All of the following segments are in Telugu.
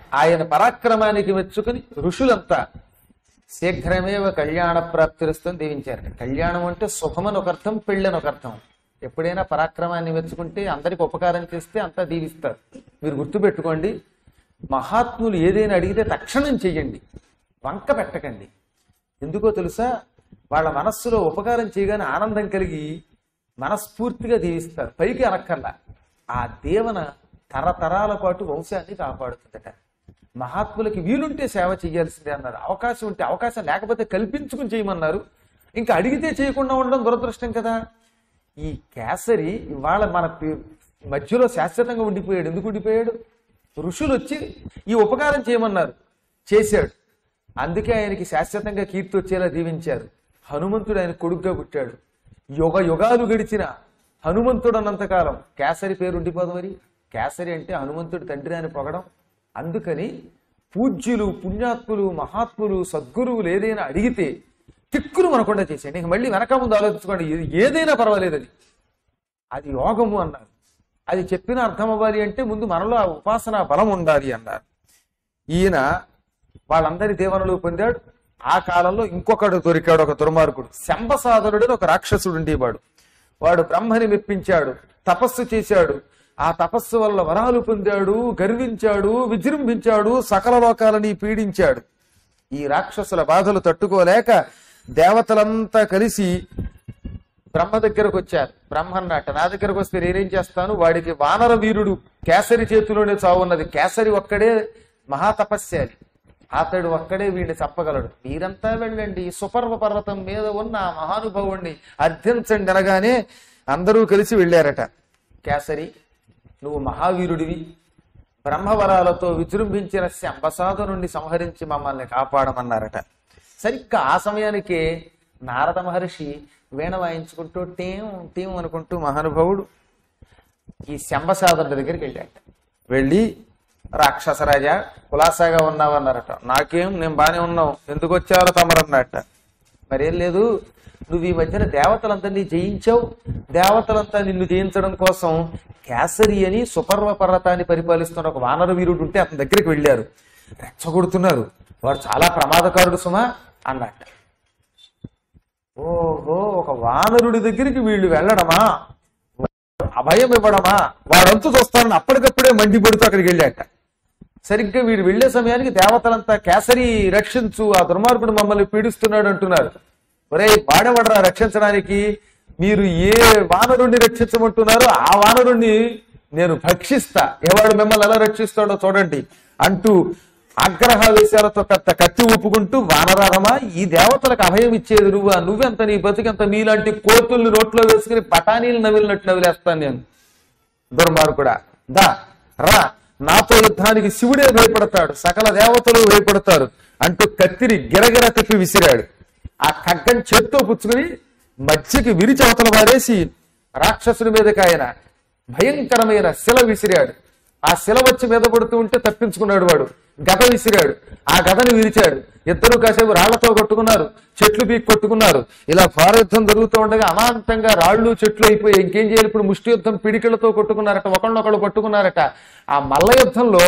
ఆయన పరాక్రమానికి మెచ్చుకుని ఋషులంతా శీఘ్రమేవ కళ్యాణ ప్రాప్తిరస్తు దీవించారు కళ్యాణం అంటే సుఖమని ఒక అర్థం పెళ్ళని ఒక అర్థం ఎప్పుడైనా పరాక్రమాన్ని మెచ్చుకుంటే అందరికి ఉపకారం చేస్తే అంతా దీవిస్తారు మీరు గుర్తుపెట్టుకోండి మహాత్ములు ఏదైనా అడిగితే తక్షణం చెయ్యండి వంక పెట్టకండి ఎందుకో తెలుసా వాళ్ళ మనస్సులో ఉపకారం చేయగానే ఆనందం కలిగి మనస్ఫూర్తిగా దీవిస్తారు పైకి అనక్కర్లా ఆ దేవన తరతరాల పాటు వంశాన్ని కాపాడుతుందట మహాత్ములకి వీలుంటే సేవ చేయాల్సిందే అన్నారు అవకాశం ఉంటే అవకాశం లేకపోతే కల్పించుకుని చేయమన్నారు ఇంకా అడిగితే చేయకుండా ఉండడం దురదృష్టం కదా ఈ కేసరి ఇవాళ మన పే- మధ్యలో శాశ్వతంగా ఉండిపోయాడు ఎందుకు ఉండిపోయాడు ఋషులు వచ్చి ఈ ఉపకారం చేయమన్నారు చేశాడు అందుకే ఆయనకి శాశ్వతంగా కీర్తి వచ్చేలా దీవించారు హనుమంతుడు ఆయన కొడుగ్గా పుట్టాడు యుగ యుగాలు గడిచిన హనుమంతుడు అన్నంతకాలం కేసరి పేరు ఉండిపోదు మరి కేసరి అంటే హనుమంతుడి తండ్రి అని పొగడం అందుకని పూజ్యులు పుణ్యాత్ములు మహాత్ములు సద్గురువులు ఏదైనా అడిగితే తిక్కులు మనకుండా చేసేయండి ఇంక మళ్ళీ వెనక ముందు ఆలోచించుకోండి ఏ- ఏదైనా పర్వాలేదు అది అది యోగము అన్నారు అది చెప్పిన అర్థం అవ్వాలి అంటే ముందు మనలో ఆ ఉపాసన బలం ఉండాలి అన్నారు ఈయన వాళ్ళందరి దేవనలు పొందాడు ఆ కాలంలో ఇంకొకడు దొరికాడు ఒక దుర్మార్గుడు శంబసాధనుడు అని ఒక రాక్షసుడు ఉండేవాడు వాడు బ్రహ్మని మెప్పించాడు తపస్సు చేశాడు ఆ తపస్సు వల్ల వరాలు పొందాడు గర్వించాడు విజృంభించాడు సకల లోకాలని పీడించాడు ఈ రాక్షసుల బాధలు తట్టుకోలేక దేవతలంతా కలిసి బ్రహ్మ దగ్గరకు వచ్చారు బ్రహ్మ అన్నట్టు నా దగ్గరకు వస్తే నేనేం చేస్తాను వాడికి వానర వీరుడు కేసరి చేతిలోనే చావున్నది కేసరి ఒక్కడే మహాతపస్యాలి అతడు ఒక్కడే వీడిని చంపగలడు మీరంతా వెళ్ళండి సుపర్వ పర్వతం మీద ఉన్న ఆ మహానుభావుణ్ణి అర్థించండి అనగానే అందరూ కలిసి వెళ్ళారట కేసరి నువ్వు మహావీరుడివి బ్రహ్మవరాలతో విజృంభించిన శంబసాధు నుండి సంహరించి మమ్మల్ని కాపాడమన్నారట సరిగ్గా ఆ సమయానికే నారద మహర్షి వీణ వాయించుకుంటూ టీం టీం అనుకుంటూ మహానుభావుడు ఈ శంబసాధుడి దగ్గరికి వెళ్ళాట వెళ్ళి రాక్షసరాజా కులాసాగా ఉన్నావన్నారట నాకేం నేను బానే ఉన్నావు ఎందుకు వచ్చారో తమరన్నట్ట మరేం లేదు నువ్వు ఈ మధ్యన దేవతలందరినీ జయించావు దేవతలంతా నిన్ను జయించడం కోసం కేసరి అని సుపర్వ పర్వతాన్ని పరిపాలిస్తున్న ఒక వానర వీరుడు ఉంటే అతని దగ్గరికి వెళ్ళారు రెచ్చగొడుతున్నారు వాడు చాలా ప్రమాదకారుడు సుమా అన్నట్ట ఓహో ఒక వానరుడి దగ్గరికి వీళ్ళు వెళ్ళడమా అభయం ఇవ్వడమా వాడంతు చూస్తానని అప్పటికప్పుడే మండిపడుతూ అక్కడికి వెళ్ళాట సరిగ్గా వీడు వెళ్లే సమయానికి దేవతలంతా కేసరి రక్షించు ఆ దుర్మార్గుడు మమ్మల్ని పీడిస్తున్నాడు అంటున్నారు ఒరే వాడేవాడరా రక్షించడానికి మీరు ఏ వానరుణ్ణి రక్షించమంటున్నారో ఆ వానరుణ్ణి నేను భక్షిస్తా ఎవడు మిమ్మల్ని ఎలా రక్షిస్తాడో చూడండి అంటూ ఆగ్రహావేశాలతో పెద్ద కత్తి ఊపుకుంటూ వానరారమా ఈ దేవతలకు అభయం ఇచ్చేది నువ్వా నువ్వెంత నీ బతికెంత మీలాంటి కోతుల్ని నోట్లో వేసుకుని పటానీలు నవిలినట్టు నవిలేస్తాను నేను దుర్మార్గుడా దా రా నాతో యుద్ధానికి శివుడే భయపడతాడు సకల దేవతలు భయపడతారు అంటూ కత్తిని గిరగిర తిప్పి విసిరాడు ఆ ఖడ్గం చేత్తో పుచ్చుకుని మధ్యకి విరిచి అవతల వారేసి రాక్షసుడి మీదకి ఆయన భయంకరమైన శిల విసిరాడు ఆ శిల వచ్చి మీద పడుతూ ఉంటే తప్పించుకున్నాడు వాడు గద విసిరాడు ఆ గదను విరిచాడు ఇద్దరు కాసేపు రాళ్లతో కొట్టుకున్నారు చెట్లు పీక్ కొట్టుకున్నారు ఇలా ఫార యుద్ధం జరుగుతూ ఉండగా అమాంతంగా రాళ్ళు చెట్లు అయిపోయి ఇంకేం చేయాలి ఇప్పుడు ముష్టి యుద్ధం పిడికిళ్లతో కొట్టుకున్నారట ఒకళ్ళనొకళ్ళు పట్టుకున్నారట ఆ మల్ల యుద్ధంలో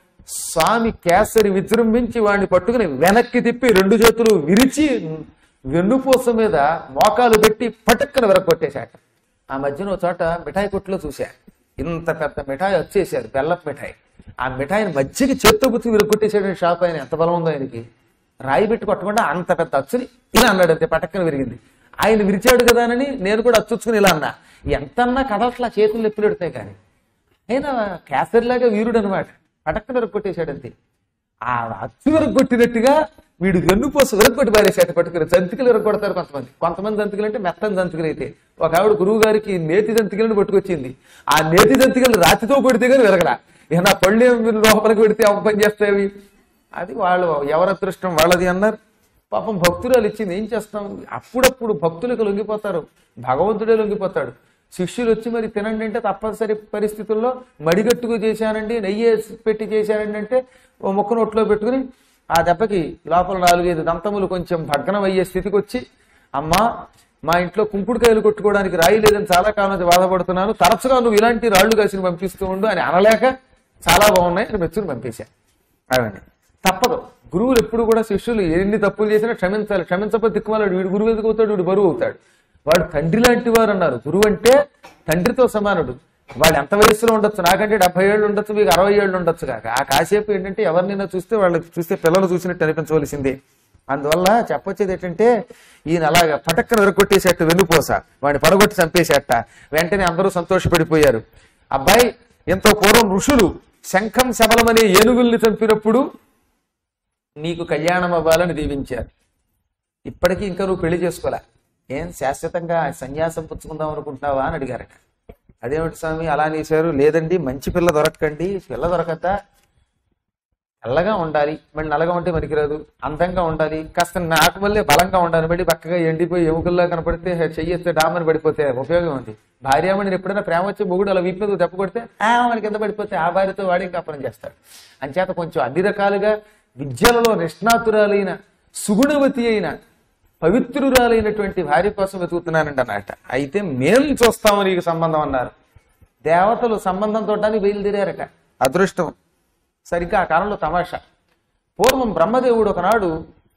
స్వామి కేసరి విజృంభించి వాడిని పట్టుకుని వెనక్కి తిప్పి రెండు చేతులు విరిచి వెన్నుపూస మీద మోకాలు పెట్టి పటుక్కన విరగొట్టేశాట ఆ మధ్యన ఒక చోట మిఠాయి కొట్టులో చూశా ఇంత పెద్ద మిఠాయి వచ్చేసారు బెల్లపు మిఠాయి ఆ మిఠాయిని మధ్యకి చేత్తో గుర్తు విరగొట్టేసాడు షాప్ ఆయన ఎంత బలం ఉందో ఆయనకి రాయి పెట్టి కొట్టకుండా అంత పెద్ద అచ్చుని ఇలా అన్నాడు అంతే పటక్కన విరిగింది ఆయన విరిచాడు కదా అని నేను కూడా అచ్చుచ్చుకుని ఇలా అన్నా ఎంతన్నా కదలట్లా చేతులు ఎప్పుడు పెడతాయి కానీ అయినా కేసరిలాగా వీరుడు అనమాట పటక్కన విరగొట్టేశాడు అంతే ఆ అచ్చు విరగొట్టినట్టుగా వీడు వెన్నుపోసు విరగొట్టి పారేసేట పట్టుకుని జంతికలు విరగొడతారు కొంతమంది కొంతమంది జంతికలు అంటే మెత్తని జంతికలు అయితే ఒక ఆవిడ గురువు గారికి నేతి జంతికలను పట్టుకొచ్చింది ఆ నేతి జంతికలు రాతితో కొడితే కానీ విరగల ఇక నా పళ్ళు ఏం లోపలికి పెడితే ఒక పని చేస్తాయి అది వాళ్ళు ఎవరి అదృష్టం వాళ్ళది అన్నారు పాపం భక్తురాలు ఇచ్చింది ఏం చేస్తాం అప్పుడప్పుడు భక్తులకు లొంగిపోతారు భగవంతుడే లొంగిపోతాడు శిష్యులు వచ్చి మరి తినండి అంటే తప్పనిసరి పరిస్థితుల్లో మడిగట్టుకు చేశానండి నెయ్యి వేసి పెట్టి చేశానండి అంటే ఓ ముక్క నోట్లో పెట్టుకుని ఆ దెబ్బకి లోపల నాలుగైదు దంతములు కొంచెం భగ్నం అయ్యే స్థితికి వచ్చి అమ్మా మా ఇంట్లో కుంకుడుకాయలు కొట్టుకోవడానికి రాయి లేదని చాలా కాలం నుంచి బాధపడుతున్నాను తరచుగా నువ్వు ఇలాంటి రాళ్లు కాసిన పంపిస్తూ ఉండు అని అనలేక చాలా బాగున్నాయి అని మెచ్చుని పంపేశా ఆవిడ తప్పదు గురువులు ఎప్పుడు కూడా శిష్యులు ఎన్ని తప్పులు చేసినా క్షమించాలి క్షమించకపోతే దిక్కుమాలాడు వీడు గురువు ఎందుకు అవుతాడు వీడు బరువు అవుతాడు వాడు తండ్రి లాంటి వారు అన్నారు గురువు అంటే తండ్రితో సమానుడు వాడు ఎంత వయసులో ఉండొచ్చు నాకంటే డెబ్బై ఏళ్ళు ఉండొచ్చు మీకు అరవై ఏళ్ళు ఉండొచ్చు కాక ఆ కాసేపు ఏంటంటే ఎవరినైనా చూస్తే వాళ్ళకి చూస్తే పిల్లలు చూసినట్టు అనిపించవలసిందే అందువల్ల చెప్పొచ్చేది ఏంటంటే ఈయన అలాగా పటక్కన విరగొట్టేసేట వెన్నుపోస వాడిని పడగొట్టి చంపేసేట వెంటనే అందరూ సంతోషపడిపోయారు అబ్బాయి ఎంతో పూర్వం ఋషులు శంఖం శబలం అనే ఏనుగుల్ని చంపినప్పుడు నీకు కళ్యాణం అవ్వాలని దీవించారు ఇప్పటికీ ఇంకా నువ్వు పెళ్లి చేసుకోలే ఏం శాశ్వతంగా సన్యాసం పుచ్చుకుందాం అనుకుంటున్నావా అని అడిగారట అదేమిటి స్వామి అలా అనేసారు లేదండి మంచి పిల్ల దొరక్కండి పిల్ల దొరకద్దా తెల్లగా ఉండాలి మళ్ళీ నల్లగా ఉంటే పనికిరాదు అందంగా ఉండాలి కాస్త నాకు వల్లే బలంగా ఉండాలి మళ్ళీ పక్కగా ఎండిపోయి ఎముకల్లా కనపడితే చెయ్యేస్తే డామని పడిపోతే ఉపయోగం ఉంది భార్యామణిని ఎప్పుడైనా ప్రేమ వచ్చి మొగుడు అలా వీపు మీద దెబ్బ కొడితే ఆ మన కింద పడిపోతే ఆ భార్యతో వాడి ఇంకా అప్పడం చేస్తాడు అంచేత కొంచెం అన్ని రకాలుగా విద్యలలో నిష్ణాతురాలైన సుగుణవతి అయిన పవిత్రురాలైనటువంటి భార్య కోసం వెతుకుతున్నానండి అన్నమాట అయితే మేం చూస్తాము నీకు సంబంధం అన్నారు దేవతలు సంబంధం తోటానికి బయలుదేరారట అదృష్టం సరిగ్గా ఆ కాలంలో తమాషా పూర్వం బ్రహ్మదేవుడు ఒకనాడు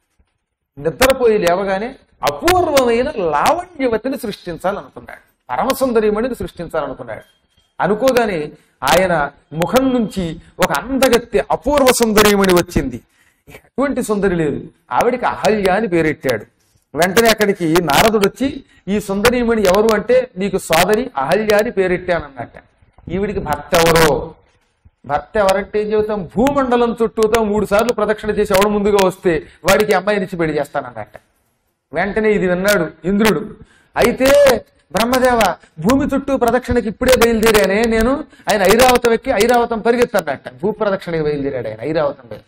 నిద్రపోయి లేవగానే అపూర్వమైన లావణ్యవతిని సృష్టించాలనుకున్నాడు పరమసుందరిమణిని సృష్టించాలనుకున్నాడు అనుకోగానే ఆయన ముఖం నుంచి ఒక అందగత్తె అపూర్వ సుందరిమణి వచ్చింది అటువంటి సుందరి లేదు ఆవిడికి అహల్య అని పేరెట్టాడు వెంటనే అక్కడికి నారదుడు వచ్చి ఈ సుందరీమణి ఎవరు అంటే నీకు సోదరి అహల్య అని పేరెట్టానన్నట్ట ఈవిడికి భర్త ఎవరో భర్త ఎవరంటే ఏం చెబుతాం భూమండలం చుట్టూతో మూడు సార్లు ప్రదక్షిణ చేసి ఎవడు ముందుగా వస్తే వాడికి అమ్మాయి ఇచ్చి పెళ్లి చేస్తానన్నట్ట వెంటనే ఇది విన్నాడు ఇంద్రుడు అయితే బ్రహ్మదేవ భూమి చుట్టూ ప్రదక్షిణకి ఇప్పుడే బయలుదేరానే నేను ఆయన ఐరావతం ఎక్కి ఐరావతం పరిగెత్తన్నట్ట భూ ప్రదక్షిణకి బయలుదేరాడు ఆయన ఐరావతం మీద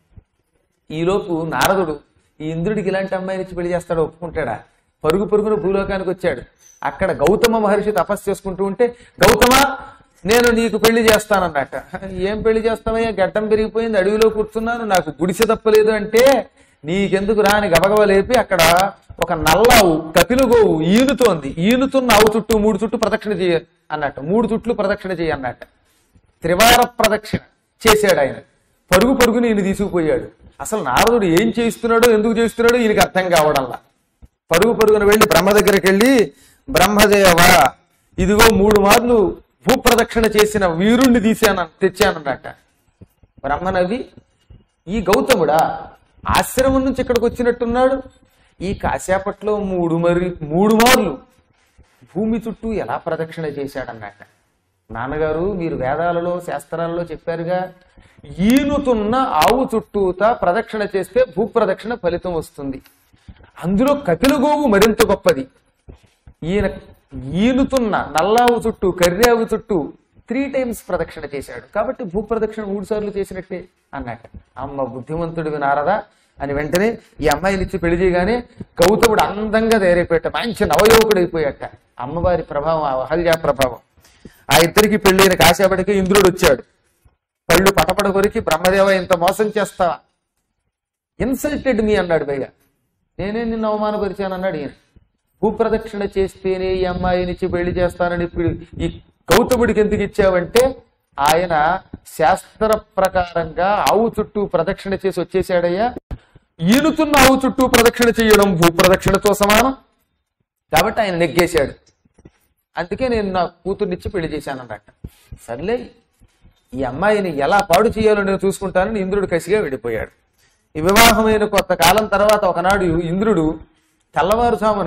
ఈలోపు నారదుడు ఈ ఇంద్రుడికి ఇలాంటి అమ్మాయిని ఇచ్చి పెళ్లి చేస్తాడు ఒప్పుకుంటాడా పరుగు పరుగున భూలోకానికి వచ్చాడు అక్కడ గౌతమ మహర్షి తపస్సు చేసుకుంటూ ఉంటే గౌతమ నేను నీకు పెళ్లి చేస్తానన్నట్ట ఏం పెళ్లి చేస్తావయ్యా గడ్డం పెరిగిపోయింది అడవిలో కూర్చున్నాను నాకు గుడిసె తప్పలేదు అంటే నీకెందుకు రాని గబగబ లేపి అక్కడ ఒక నల్లావు కపిలగోవు ఈనుతోంది ఈనుతున్న ఆవు చుట్టూ మూడు చుట్టూ ప్రదక్షిణ చేయ అన్నట్టు మూడు చుట్లు ప్రదక్షిణ చేయ అన్నట్ట త్రివార ప్రదక్షిణ చేశాడు ఆయన పరుగు పరుగుని ఈయన తీసుకుపోయాడు అసలు నారదుడు ఏం చేస్తున్నాడో ఎందుకు చేస్తున్నాడో ఈయనకి అర్థం కావడంలా పరుగు పరుగున వెళ్ళి బ్రహ్మ దగ్గరికి వెళ్ళి బ్రహ్మదేవ ఇదిగో మూడు మార్లు భూప్రదక్షిణ చేసిన వీరుణ్ణి తీశాను తెచ్చానన్నట బ్రహ్మనవి ఈ గౌతముడా ఆశ్రమం నుంచి ఇక్కడికి వచ్చినట్టున్నాడు ఈ కాసేపట్లో మూడు మరి మూడు మార్లు భూమి చుట్టూ ఎలా ప్రదక్షిణ చేశాడన్నట్ట నాన్నగారు మీరు వేదాలలో శాస్త్రాలలో చెప్పారుగా ఈనుతున్న ఆవు చుట్టూతా ప్రదక్షిణ చేస్తే భూప్రదక్షిణ ఫలితం వస్తుంది అందులో కపిలగోవు మరింత గొప్పది ఈయన ఈనుతున్న నల్లావు చుట్టూ కర్రావు చుట్టూ త్రీ టైమ్స్ ప్రదక్షిణ చేశాడు కాబట్టి భూప్రదక్షిణ మూడు సార్లు చేసినట్టే అన్నట్ట అమ్మ బుద్ధిమంతుడివి నారదా అని వెంటనే ఈ అమ్మాయిని ఇచ్చి పెళ్లి చేయగానే గౌతముడు అందంగా తయారైపోయాట మంచి నవయువకుడు అయిపోయాట అమ్మవారి ప్రభావం ఆ అహల్య ప్రభావం ఆ ఇద్దరికి పెళ్ళైన కాసేపటికి ఇంద్రుడు వచ్చాడు పళ్ళు పటపట కొరికి బ్రహ్మదేవ ఇంత మోసం చేస్తావా ఇన్సల్టెడ్ మీ అన్నాడు పైగా నేనే నిన్ను అవమానపరిచాను అన్నాడు ఈయన భూప్రదక్షిణ చేస్తేనే ఈ అమ్మాయినిచ్చి పెళ్లి చేస్తానని ఇప్పుడు ఈ గౌతముడికి ఎందుకు ఇచ్చావంటే ఆయన శాస్త్ర ప్రకారంగా ఆవు చుట్టూ ప్రదక్షిణ చేసి వచ్చేసాడయ్యా ఈనుతున్న ఆవు చుట్టూ ప్రదక్షిణ చేయడం భూప్రదక్షిణతో సమానం కాబట్టి ఆయన నెగ్గేశాడు అందుకే నేను నా కూతుర్నిచ్చి పెళ్లి చేశానన్నట్ట సర్లే ఈ అమ్మాయిని ఎలా పాడు చేయాలో నేను చూసుకుంటానని ఇంద్రుడు కసిగా వెళ్ళిపోయాడు ఈ వివాహమైన కొత్త కాలం తర్వాత ఒకనాడు ఇంద్రుడు తెల్లవారుజామున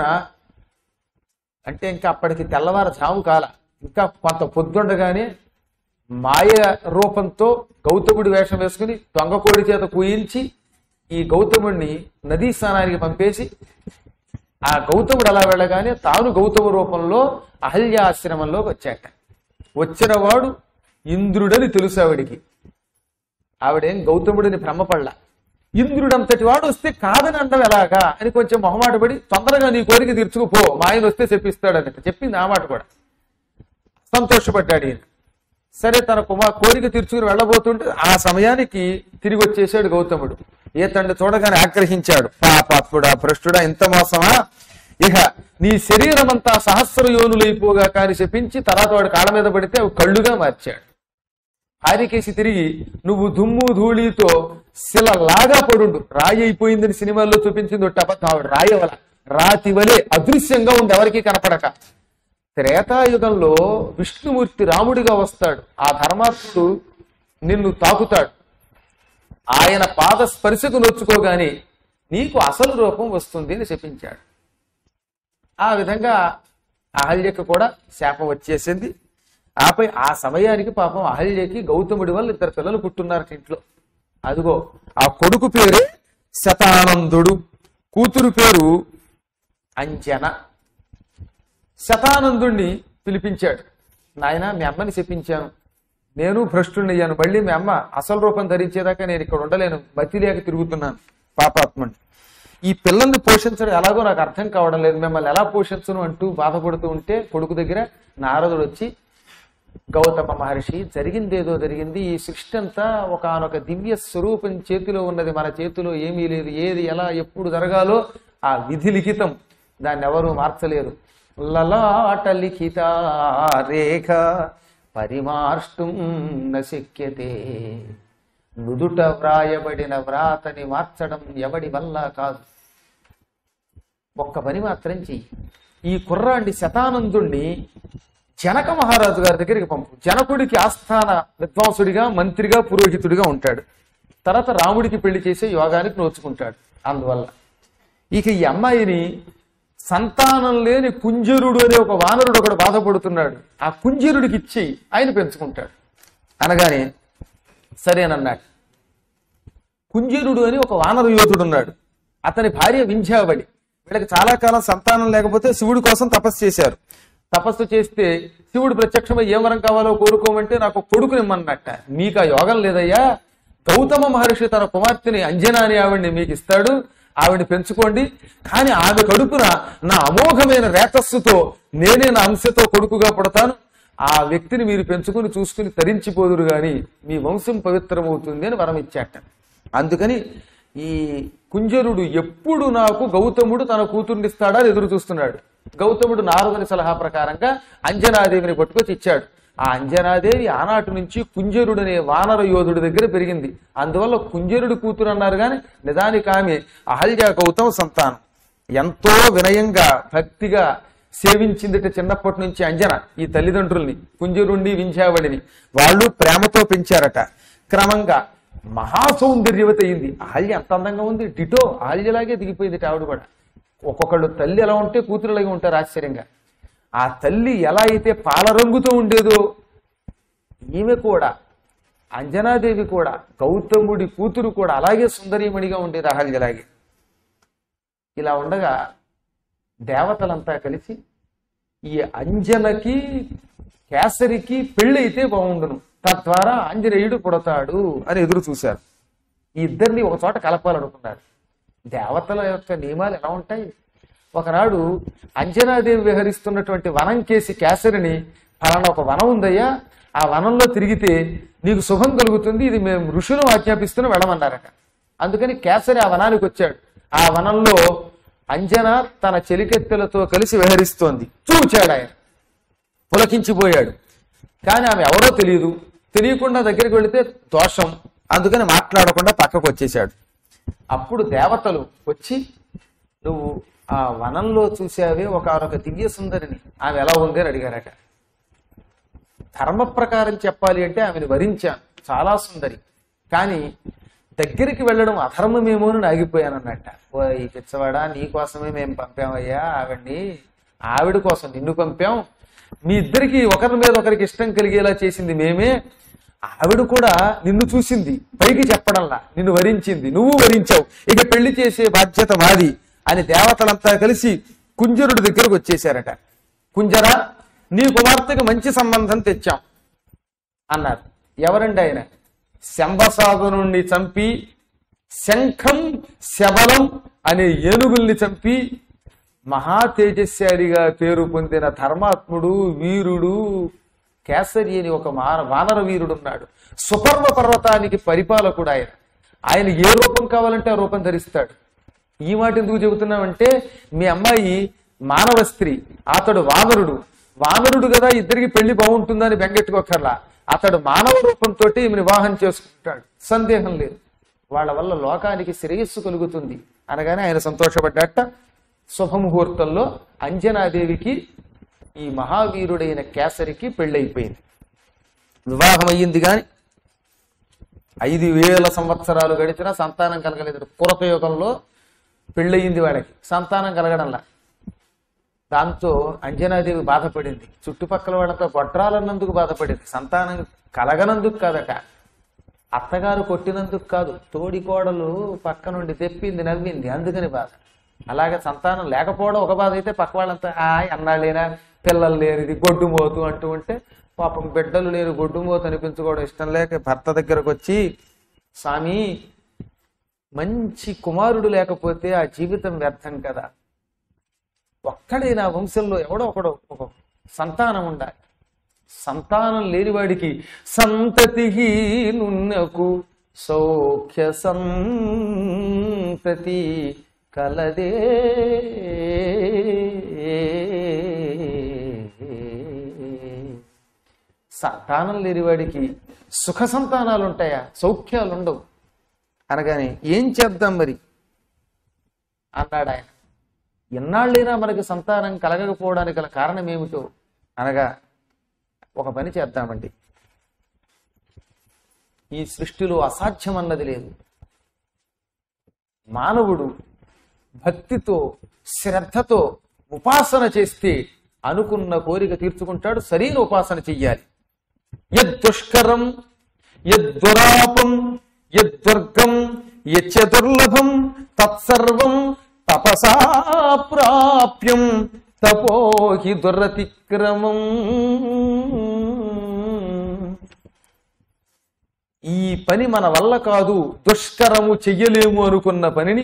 అంటే ఇంకా అప్పటికి తెల్లవారుజాము కాల ఇంకా కొంత పొద్దుండగానే మాయ రూపంతో గౌతముడి వేషం వేసుకుని దొంగకోడి చేత కూయించి ఈ గౌతముడిని నదీ స్నానానికి పంపేసి ఆ గౌతముడు అలా వెళ్ళగానే తాను గౌతమ రూపంలో అహల్య ఆశ్రమంలోకి వచ్చాట వచ్చిన వాడు ఇంద్రుడని తెలుసు ఆవిడికి ఆవిడేం గౌతముడిని భ్రమపడలా ఇంద్రుడంతటి వాడు వస్తే కాదని అండం ఎలాగా అని కొంచెం మొహమాట పడి తొందరగా నీ కోరిక తీర్చుకుపో మా ఆయన వస్తే చెప్పిస్తాడన్నట్టు చెప్పింది ఆ మాట కూడా సంతోషపడ్డాడు ఈయన సరే తన కుమార్ కోరిక తీర్చుకుని వెళ్ళబోతుంటే ఆ సమయానికి తిరిగి వచ్చేసాడు గౌతముడు ఈతండి చూడగానే ఆగ్రహించాడు పాపాత్ముడా భ్రష్టుడా ఇంత మోసమా ఇక నీ శరీరం అంతా సహస్ర యోనులైపోగా కాని శపించి తర్వాత వాడు కాళ్ళ మీద పడితే అవి కళ్ళుగా మార్చాడు భార్యకేసి తిరిగి నువ్వు దుమ్ము ధూళితో శిలలాగా పడుండు రాయి అయిపోయిందని సినిమాల్లో చూపించింది ఒట్టి అబద్ధం ఆవిడ రాయవల రాతి వలె అదృశ్యంగా ఉంది ఎవరికీ కనపడక త్రేతాయుగంలో విష్ణుమూర్తి రాముడిగా వస్తాడు ఆ ధర్మాత్ముడు నిన్ను తాకుతాడు ఆయన పాద స్పర్శకు నొచ్చుకోగానే నీకు అసలు రూపం వస్తుంది అని చెప్పించాడు ఆ విధంగా అహల్యకు కూడా శాపం వచ్చేసింది ఆపై ఆ సమయానికి పాపం అహల్యకి గౌతముడి వల్ల ఇద్దరు పిల్లలు పుట్టున్నారు ఇంట్లో అదిగో ఆ కొడుకు పేరే శతానందుడు కూతురు పేరు అంజన శతానందుణ్ణి పిలిపించాడు నాయన మీ అమ్మని చెప్పించాను నేను భ్రష్టుణ్ణయ్యాను మళ్ళీ మీ అమ్మ అసలు రూపం ధరించేదాకా నేను ఇక్కడ ఉండలేను మతి లేక తిరుగుతున్నాను పాపాత్మని ఈ పిల్లల్ని పోషించడం ఎలాగో నాకు అర్థం కావడం లేదు మిమ్మల్ని ఎలా పోషించను అంటూ బాధపడుతూ ఉంటే కొడుకు దగ్గర నారదుడు వచ్చి గౌతమ మహర్షి జరిగిందేదో జరిగింది ఈ సృష్టి అంతా ఒకనొక దివ్య స్వరూపం చేతిలో ఉన్నది మన చేతిలో ఏమీ లేదు ఏది ఎలా ఎప్పుడు జరగాలో ఆ విధి లిఖితం దాన్ని ఎవరూ మార్చలేరు లలాట లిఖిత రేఖ పరిమార్ష్టం నశక్యతే నుదుట వ్రాయబడిన వ్రాతని మార్చడం ఎవడి వల్ల కాదు ఒక్క పని మాత్రం చెయ్యి ఈ కుర్రాండి శతానందుణ్ణి జనక మహారాజు గారి దగ్గరికి పంపు జనకుడికి ఆస్థాన విద్వాంసుడిగా మంత్రిగా పురోహితుడిగా ఉంటాడు తర్వాత రాముడికి పెళ్లి చేసే యోగానికి నోచుకుంటాడు అందువల్ల ఇక ఈ అమ్మాయిని సంతానం లేని కుంజరుడు అనే ఒక వానరుడు ఒకడు బాధపడుతున్నాడు ఆ కుంజరుడికి ఇచ్చి ఆయన పెంచుకుంటాడు అనగానే సరేనన్నాడు కుంజరుడు అని ఒక వానర యోధుడు ఉన్నాడు అతని భార్య వింధ్యావళి వీళ్ళకి చాలా కాలం సంతానం లేకపోతే శివుడి కోసం తపస్సు చేశారు తపస్సు చేస్తే శివుడు ప్రత్యక్షమై ఏం వరం కావాలో కోరుకోమంటే నాకు కొడుకునిమ్మన్నట్ట మీకు ఆ యోగం లేదయ్యా గౌతమ మహర్షి తన కుమార్తెని అంజనా అని ఆవిడ్ని మీకు ఇస్తాడు ఆవిడ్ని పెంచుకోండి కానీ ఆమె కడుపున నా అమోఘమైన రేతస్సుతో నేనే నా అంశతో కొడుకుగా పుడతాను ఆ వ్యక్తిని మీరు పెంచుకుని చూసుకుని తరించిపోదురు గాని మీ వంశం పవిత్రమవుతుంది అని వరం ఇచ్చాట అందుకని ఈ కుంజరుడు ఎప్పుడు నాకు గౌతముడు తన కూతుర్నిస్తాడా అని ఎదురు చూస్తున్నాడు గౌతముడు నారదుని సలహా ప్రకారంగా అంజనాదేవిని పట్టుకొచ్చి ఇచ్చాడు ఆ అంజనాదేవి ఆనాటి నుంచి కుంజరుడు అనే వానర యోధుడి దగ్గర పెరిగింది అందువల్ల కుంజరుడు కూతురు అన్నారు కానీ నిజానికి ఆమె అహల్య గౌతమ సంతానం ఎంతో వినయంగా భక్తిగా సేవించిందిట చిన్నప్పటి నుంచి అంజన ఈ తల్లిదండ్రుల్ని కుంజరుణ్ణి వింధ్యావళిని వాళ్ళు ప్రేమతో పెంచారట క్రమంగా మహాసౌందర్యవతి అయింది అహల్య ఎంత అందంగా ఉంది డిటో అహల్యలాగే దిగిపోయింది ఆవిడ కూడా ఒక్కొక్కళ్ళు తల్లి ఎలా ఉంటే కూతురులాగే ఉంటారు ఆశ్చర్యంగా ఆ తల్లి ఎలా అయితే పాల రంగుతో ఉండేదో ఈమె కూడా అంజనాదేవి కూడా గౌతముడి కూతురు కూడా అలాగే సుందరీమణిగా ఉండేది అహల్యలాగే ఇలా ఉండగా దేవతలంతా కలిసి ఈ అంజనకి కేసరికి పెళ్ళి అయితే బాగుండును తద్వారా ఆంజనేయుడు పుడతాడు అని ఎదురు చూశారు ఈ ఇద్దరిని ఒక చోట కలపాలనుకున్నారు దేవతల యొక్క నియమాలు ఎలా ఉంటాయి ఒకనాడు అంజనాదేవి విహరిస్తున్నటువంటి వనం కేసి కేసరిని ఫలానా ఒక వనం ఉందయ్యా ఆ వనంలో తిరిగితే నీకు శుభం కలుగుతుంది ఇది మేము ఋషులు ఆజ్ఞాపిస్తున్న వెళ్ళమన్నారట అందుకని కేసరి ఆ వనానికి వచ్చాడు ఆ వనంలో అంజన తన చెలికెత్తెలతో కలిసి విహరిస్తోంది చూచాడు ఆయన పులకించిపోయాడు కానీ ఆమె ఎవరో తెలియదు తెలియకుండా దగ్గరికి వెళితే దోషం అందుకని మాట్లాడకుండా పక్కకు వచ్చేశాడు అప్పుడు దేవతలు వచ్చి నువ్వు ఆ వనంలో చూసావే ఒక దివ్య సుందరిని ఆమె ఎలా ఉంది అని అడిగారట ధర్మ ప్రకారం చెప్పాలి అంటే ఆమెను వరించాను చాలా సుందరి కానీ దగ్గరికి వెళ్ళడం అధర్మమేమో అని ఆగిపోయానన్నట్ట ఓ ఈ పిచ్చవాడా నీ కోసమే మేము పంపామయ్యా ఆవిడ్ని ఆవిడ కోసం నిన్ను పంపాం మీ ఇద్దరికి ఒకరి మీద ఒకరికి ఇష్టం కలిగేలా చేసింది మేమే ఆవిడ కూడా నిన్ను చూసింది పైకి చెప్పడంలా నిన్ను వరించింది నువ్వు వరించావు ఇక పెళ్లి చేసే బాధ్యత మాది అని దేవతలంతా కలిసి కుంజరుడి దగ్గరకు వచ్చేశారట కుంజరా నీ కుమార్తెకు మంచి సంబంధం తెచ్చాం అన్నారు ఎవరండి ఆయన శంబసాధనుణ్ణి చంపి శంఖం శబలం అనే ఏనుగుల్ని చంపి మహా తేజస్శాలిగా పేరు పొందిన ధర్మాత్ముడు వీరుడు కేసరి అని ఒక మాన వానర వీరుడు ఉన్నాడు సుపర్ణ పర్వతానికి పరిపాలకుడు ఆయన ఆయన ఏ రూపం కావాలంటే ఆ రూపం ధరిస్తాడు ఈ మాట ఎందుకు చెబుతున్నామంటే మీ అమ్మాయి మానవ స్త్రీ అతడు వానరుడు వానరుడు కదా ఇద్దరికి పెళ్లి బాగుంటుందని బెంగెట్టుకోకర్లా అతడు మానవ రూపంతో ఈమెను వివాహం చేసుకుంటాడు సందేహం లేదు వాళ్ళ వల్ల లోకానికి శ్రేయస్సు కలుగుతుంది అనగానే ఆయన సంతోషపడ్డట శుభముహూర్తంలో అంజనాదేవికి ఈ మహావీరుడైన కేసరికి పెళ్ళైపోయింది వివాహం అయ్యింది కానీ ఐదు వేల సంవత్సరాలు గడిచినా సంతానం కలగలేదు కురత యుగంలో పెళ్ళయింది వాడికి సంతానం కలగడంలా దాంతో అంజనాదేవి బాధపడింది చుట్టుపక్కల వాళ్ళతో గొడ్రాలన్నందుకు బాధపడింది సంతానం కలగనందుకు కాదట అత్తగారు కొట్టినందుకు కాదు తోడి కోడలు పక్క నుండి తెప్పింది నవ్వింది అందుకని బాధ అలాగే సంతానం లేకపోవడం ఒక బాధ అయితే పక్క వాళ్ళంతా ఆ అన్నాళ్ళేనా పిల్లలు లేనిది గొడ్డుమోతు అంటూ ఉంటే పాపం బిడ్డలు లేని గొడ్డుమోతు అనిపించుకోవడం ఇష్టం లేక భర్త దగ్గరకు వచ్చి స్వామి మంచి కుమారుడు లేకపోతే ఆ జీవితం వ్యర్థం కదా ఒక్కడైనా వంశంలో ఎవడో ఒకడో ఒక సంతానం ఉండాలి సంతానం లేనివాడికి సంతతి నున్నకు సౌఖ్య సంతతి కలదే సంతానం లేనివాడికి సుఖ సంతానాలు ఉంటాయా సౌఖ్యాలు ఉండవు అనగానే ఏం చేద్దాం మరి అన్నాడు ఆయన ఎన్నాళ్ళైనా మనకి సంతానం కలగకపోవడానికి గల కారణం ఏమిటో అనగా ఒక పని చేద్దామండి ఈ సృష్టిలో అసాధ్యం అన్నది లేదు మానవుడు భక్తితో శ్రద్ధతో ఉపాసన చేస్తే అనుకున్న కోరిక తీర్చుకుంటాడు సరైన ఉపాసన చెయ్యాలి యద్దుష్కరం యద్దురాపం యద్దుర్గం యచ్చ దుర్లభం తత్సర్వం తపసా ప్రాప్యం తపోహి దురతిక్రమం ఈ పని మన వల్ల కాదు దుష్కరము చెయ్యలేము అనుకున్న పనిని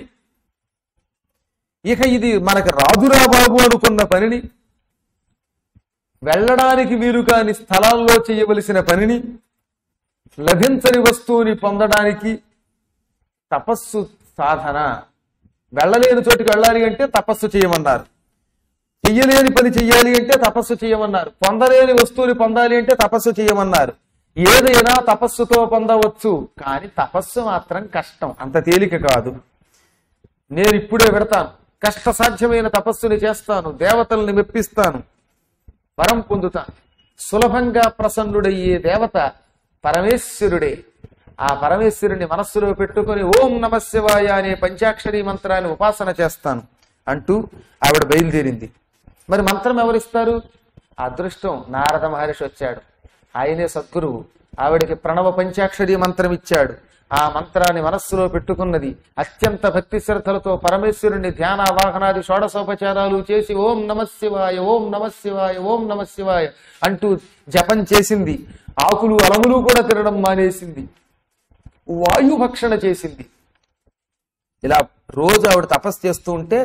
ఇక ఇది మనకు రాదురా బాబు అనుకున్న పనిని వెళ్ళడానికి వీలు కాని స్థలాల్లో చేయవలసిన పనిని లభించని వస్తువుని పొందడానికి తపస్సు సాధన వెళ్ళలేని చోటికి వెళ్ళాలి అంటే తపస్సు చేయమన్నారు చెయ్యలేని పని చెయ్యాలి అంటే తపస్సు చేయమన్నారు పొందలేని వస్తువుని పొందాలి అంటే తపస్సు చేయమన్నారు ఏదైనా తపస్సుతో పొందవచ్చు కానీ తపస్సు మాత్రం కష్టం అంత తేలిక కాదు నేను ఇప్పుడే పెడతాను కష్టసాధ్యమైన తపస్సుని చేస్తాను దేవతల్ని మెప్పిస్తాను వరం పొందుతాను సులభంగా ప్రసన్నుడయ్యే దేవత పరమేశ్వరుడే ఆ పరమేశ్వరుని మనస్సులో పెట్టుకొని ఓం నమ శివాయ అనే పంచాక్షరి మంత్రాన్ని ఉపాసన చేస్తాను అంటూ ఆవిడ బయలుదేరింది మరి మంత్రం ఎవరిస్తారు అదృష్టం నారద మహర్షి వచ్చాడు ఆయనే సద్గురువు ఆవిడకి ప్రణవ పంచాక్షరి మంత్రం ఇచ్చాడు ఆ మంత్రాన్ని మనస్సులో పెట్టుకున్నది అత్యంత భక్తి శ్రద్ధలతో పరమేశ్వరుని ధ్యాన వాహనాది షోడసోపచారాలు చేసి ఓం నమ శివాయ ఓం నమ శివాయ ఓం నమ శివాయ అంటూ జపం చేసింది ఆకులు అలములు కూడా తినడం మానేసింది వాయు భక్షణ చేసింది ఇలా రోజు ఆవిడ తపస్సు చేస్తూ ఉంటే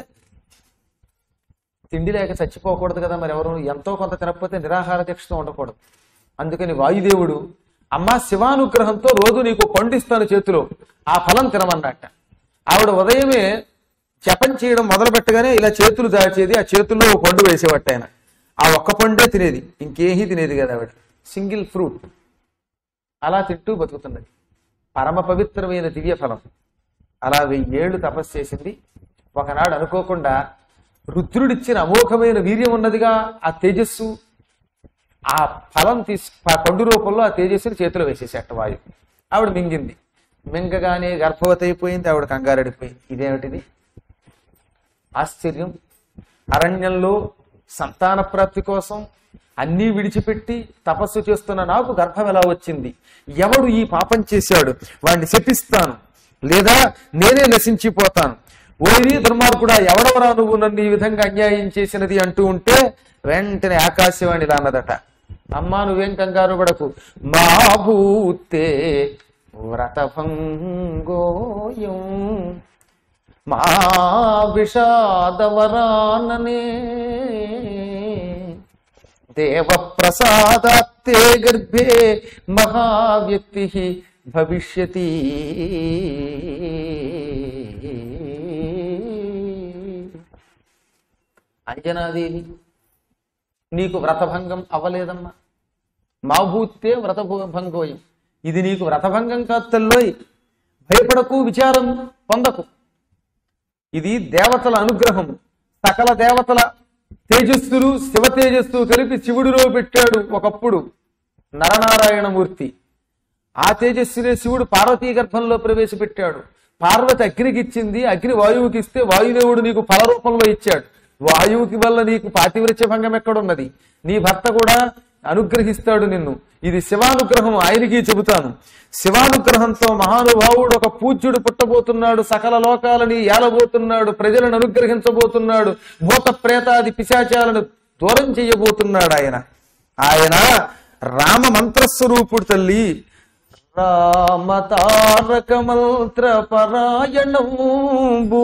తిండి లేక చచ్చిపోకూడదు కదా మరి ఎవరు ఎంతో కొంత తినకపోతే నిరాహార దీక్షతో ఉండకూడదు అందుకని వాయుదేవుడు అమ్మా శివానుగ్రహంతో రోజు నీకు పండిస్తాను చేతిలో ఆ ఫలం తినమన్నట్ట ఆవిడ ఉదయమే జపం చేయడం మొదలు పెట్టగానే ఇలా చేతులు దాచేది ఆ చేతుల్లో ఓ పండు వేసేవట్ట ఆయన ఆ ఒక్క పండే తినేది ఇంకేమీ తినేది కదా ఆవిడ సింగిల్ ఫ్రూట్ అలా తింటూ బతుకుతున్నది పరమ పవిత్రమైన దివ్య ఫలం అలా వెయ్యేళ్లు తపస్సు చేసింది ఒకనాడు అనుకోకుండా రుద్రుడిచ్చిన అమోఘమైన వీర్యం ఉన్నదిగా ఆ తేజస్సు ఆ ఫలం తీసు ఆ పండు రూపంలో ఆ తేజస్సుని చేతిలో వేసేసేట వాయు ఆవిడ మింగింది మింగగానే గర్భవతి అయిపోయింది ఆవిడ కంగారడిపోయింది ఇదేమిటిది ఆశ్చర్యం అరణ్యంలో సంతాన ప్రాప్తి కోసం అన్నీ విడిచిపెట్టి తపస్సు చేస్తున్న నాకు గర్భం ఎలా వచ్చింది ఎవడు ఈ పాపం చేశాడు వాడిని శపిస్తాను లేదా నేనే నశించిపోతాను ఓరి దుర్మార్గుడా ఎవడవరా నువ్వు నన్ను ఈ విధంగా అన్యాయం చేసినది అంటూ ఉంటే వెంటనే ఆకాశవాణి ఇలా అన్నదట అమ్మా నువ్వేం కంగారు పడకు మా భూతే వ్రతభంగోయం మా విషాదవరాననే దేవ ప్రసాదాత్తే గర్భే మహావ్యక్తి భవిష్యతి అంజనాదేవి నీకు వ్రతభంగం అవ్వలేదమ్మా మాభూతే వ్రతభంగోయం ఇది నీకు వ్రతభంగం కాదు తల్లోయ్ భయపడకు విచారం పొందకు ఇది దేవతల అనుగ్రహం సకల దేవతల తేజస్సులు శివ తేజస్సు కలిపి శివుడిలో పెట్టాడు ఒకప్పుడు నరనారాయణమూర్తి ఆ తేజస్సునే శివుడు పార్వతీ గర్భంలో ప్రవేశపెట్టాడు పార్వతి అగ్నికి ఇచ్చింది అగ్ని వాయువుకి ఇస్తే వాయుదేవుడు నీకు ఫల రూపంలో ఇచ్చాడు వాయువుకి వల్ల నీకు పాతివ్రత్య భంగం ఎక్కడున్నది నీ భర్త కూడా అనుగ్రహిస్తాడు నిన్ను ఇది శివానుగ్రహం ఆయనకి చెబుతాను శివానుగ్రహంతో మహానుభావుడు ఒక పూజ్యుడు పుట్టబోతున్నాడు సకల లోకాలని ఏలబోతున్నాడు ప్రజలను అనుగ్రహించబోతున్నాడు భూత ప్రేతాది పిశాచాలను దూరం చేయబోతున్నాడు ఆయన ఆయన రామ మంత్రస్వరూపుడు తల్లి రామతారక మంత్ర పరాయణంబు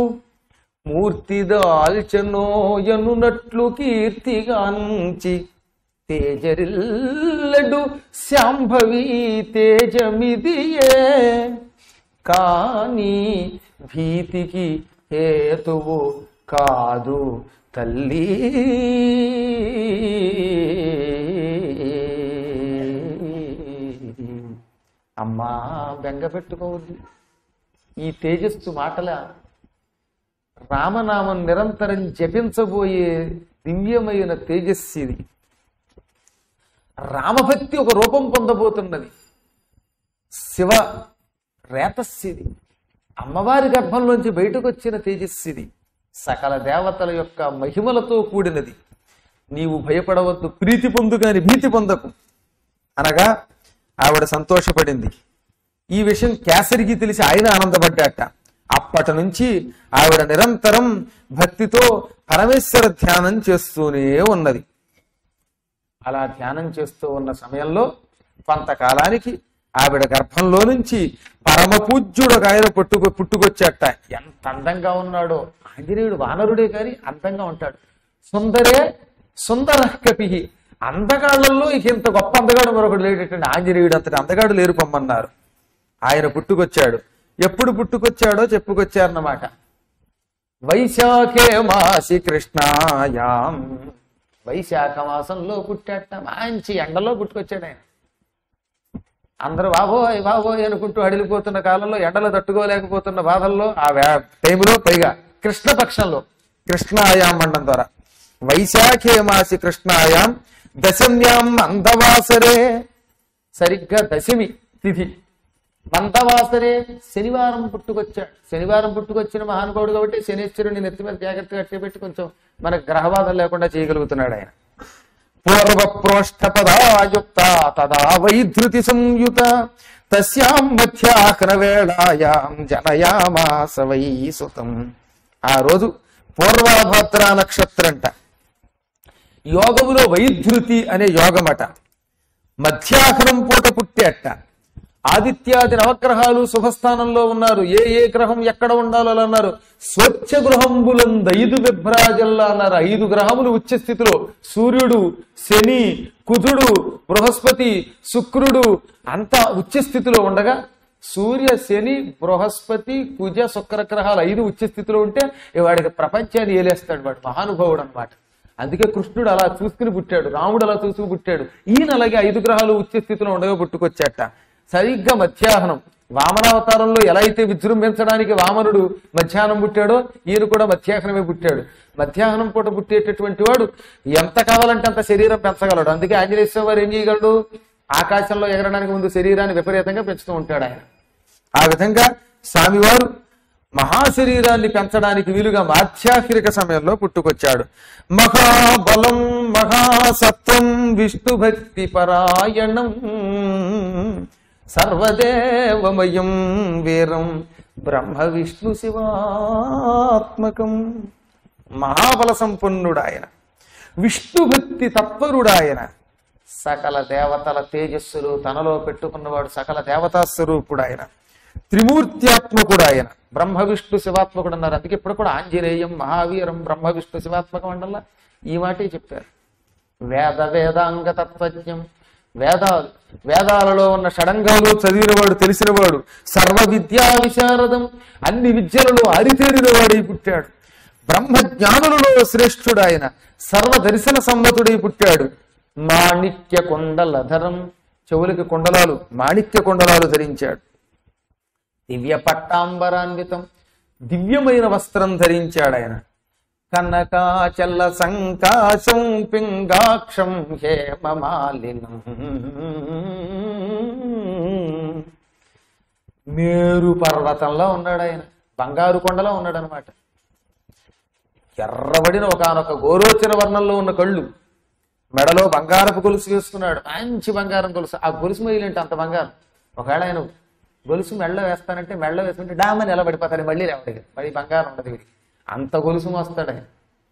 మూర్తిదాల్చనోయనునట్లు కీర్తిగాంచి తేజరిల్లడు శాంభవి తేజమిదియే కాని భీతికి హేతువు కాదు తల్లి అమ్మా బెంగ పెట్టుకోవద్దు ఈ తేజస్సు మాటల రామనామం నిరంతరం జపించబోయే దివ్యమైన తేజస్సు ఇది రామభక్తి ఒక రూపం పొందబోతున్నది శివ రేతస్సిది అమ్మవారి గర్భంలోంచి బయటకు వచ్చిన తేజస్సిది సకల దేవతల యొక్క మహిమలతో కూడినది నీవు భయపడవద్దు ప్రీతి పొందు కాని భీతి పొందకు అనగా ఆవిడ సంతోషపడింది ఈ విషయం కేసరికి తెలిసి ఆయన ఆనందపడ్డాట అప్పటి నుంచి ఆవిడ నిరంతరం భక్తితో పరమేశ్వర ధ్యానం చేస్తూనే ఉన్నది అలా ధ్యానం చేస్తూ ఉన్న సమయంలో కొంతకాలానికి ఆవిడ గర్భంలో నుంచి పరమ పూజ్యుడు ఒక ఆయన పుట్టుకు పుట్టుకొచ్చాట ఎంత అందంగా ఉన్నాడో ఆంజనేయుడు వానరుడే కానీ అందంగా ఉంటాడు సుందరే సుందర కపి అందగాళ్ళల్లో ఇక ఇంత గొప్ప అందగాడు మరొకడు లేటండి ఆంజనేయుడు అంతటి అందగాడు లేరు పొమ్మన్నారు ఆయన పుట్టుకొచ్చాడు ఎప్పుడు పుట్టుకొచ్చాడో చెప్పుకొచ్చారన్నమాట వైశాఖే మాసి కృష్ణాయాం వైశాఖ మాసంలో పుట్టాట మంచి ఎండలో పుట్టుకొచ్చాడు ఆయన అందరూ బాబోయ్ బాబోయ్ అనుకుంటూ అడిలిపోతున్న కాలంలో ఎండలు తట్టుకోలేకపోతున్న బాధల్లో ఆ వే- టైంలో పైగా కృష్ణపక్షంలో కృష్ణాయాం మండం ద్వారా వైశాఖే మాసి కృష్ణాయాం దశమ్యాం అందవాసరే సరిగ్గా దశమి తిథి మందవాసరే శనివారం పుట్టుకొచ్చాడు శనివారం పుట్టుకొచ్చిన మహానుభావుడు కాబట్టి శనిశ్వరుని నెత్తి మీద జాగ్రత్తగా కట్టి పెట్టి కొంచెం మనకు గ్రహబాధలు లేకుండా చేయగలుగుతున్నాడు ఆయన పూర్వ ప్రోష్ఠ పదాయుక్త తదా వైధృతి సంయుత తస్యాం మధ్యాహ్న వేళాయాం జనయామాస వై సుతం ఆ రోజు పూర్వభద్ర నక్షత్రంట యోగములో వైధృతి అనే యోగమట మధ్యాహ్నం పూట పుట్టేట ఆదిత్యాది నవగ్రహాలు శుభస్థానంలో ఉన్నారు ఏ ఏ గ్రహం ఎక్కడ ఉండాలో అలా అన్నారు స్వచ్ఛ గృహంబులంద ఐదు విభ్రాజల్లా అన్నారు ఐదు గ్రహములు ఉచ్చ స్థితిలో సూర్యుడు శని కుజుడు బృహస్పతి శుక్రుడు అంతా ఉచ్చ స్థితిలో ఉండగా సూర్య శని బృహస్పతి కుజ శుక్ర గ్రహాలు ఐదు ఉచ్చ స్థితిలో ఉంటే వాడికి ప్రపంచాన్ని ఏలేస్తాడు వాడు మహానుభావుడు అనమాట అందుకే కృష్ణుడు అలా చూసుకుని పుట్టాడు రాముడు అలా చూసుకుని పుట్టాడు ఈయన అలాగే ఐదు గ్రహాలు ఉచ్చ స్థితిలో ఉండగా పుట్టుకొచ్చాట సరిగ్గా మధ్యాహ్నం వామనావతారంలో ఎలా అయితే విజృంభించడానికి వామనుడు మధ్యాహ్నం పుట్టాడో ఈయన కూడా మధ్యాహ్నమే పుట్టాడు మధ్యాహ్నం పూట పుట్టేటటువంటి వాడు ఎంత కావాలంటే అంత శరీరం పెంచగలడు అందుకే ఆంజనేయ స్వామి వారు ఏం చేయగలడు ఆకాశంలో ఎగరడానికి ముందు శరీరాన్ని విపరీతంగా పెంచుతూ ఉంటాడు ఆయన ఆ విధంగా స్వామివారు మహాశరీరాన్ని పెంచడానికి వీలుగా మాధ్యాహ్రిక సమయంలో పుట్టుకొచ్చాడు మహాబలం మహాసత్వం విష్ణు భక్తి పరాయణం సర్వదేవమయం వీరం బ్రహ్మ విష్ణు శివాత్మకం మహాబల సంపన్నుడు ఆయన విష్ణు భక్తి తత్పరుడాయన సకల దేవతల తేజస్సులు తనలో పెట్టుకున్నవాడు సకల దేవతా స్వరూపుడు ఆయన త్రిమూర్త్యాత్మకుడు ఆయన బ్రహ్మ విష్ణు శివాత్మకుడు అన్నారు అందుకే ఇప్పుడు కూడా ఆంజనేయం మహావీరం బ్రహ్మ విష్ణు శివాత్మకం అండల్లా ఈ మాటే చెప్పారు వేద వేదాంగ తత్వజ్ఞం వేదాలు వేదాలలో ఉన్న షడంగాలు చదివినవాడు తెలిసినవాడు సర్వ విద్యా విశారదం అన్ని విద్యలలో అరితేరిన వాడై పుట్టాడు బ్రహ్మ జ్ఞానులలో శ్రేష్ఠుడు ఆయన సర్వ దర్శన సమ్మతుడై పుట్టాడు మాణిక్య కుండలధరం చెవులకి కుండలాలు మాణిక్య కుండలాలు ధరించాడు దివ్య పట్టాంబరాన్వితం దివ్యమైన వస్త్రం ధరించాడు ఆయన కనకాచల సంకాశం పింగాక్షం హేమమాలినం మేరు పర్వతంలో ఉన్నాడు ఆయన బంగారు కొండలో ఉన్నాడు అనమాట ఎర్రబడిన ఒకనొక గోరోచన వర్ణంలో ఉన్న కళ్ళు మెడలో బంగారపు గొలుసు వేసుకున్నాడు మంచి బంగారం గొలుసు ఆ గొలుసు మొయ్యలేంటి అంత బంగారం ఒకవేళ ఆయన గొలుసు మెళ్ళ వేస్తానంటే మెళ్ళ వేసుకుంటే డామని ఎలా పడిపోతాడు మళ్ళీ లేవడికి మళ్ళీ బంగారం ఉండదు వీడికి అంత గొలుసు మోస్తాడు ఆయన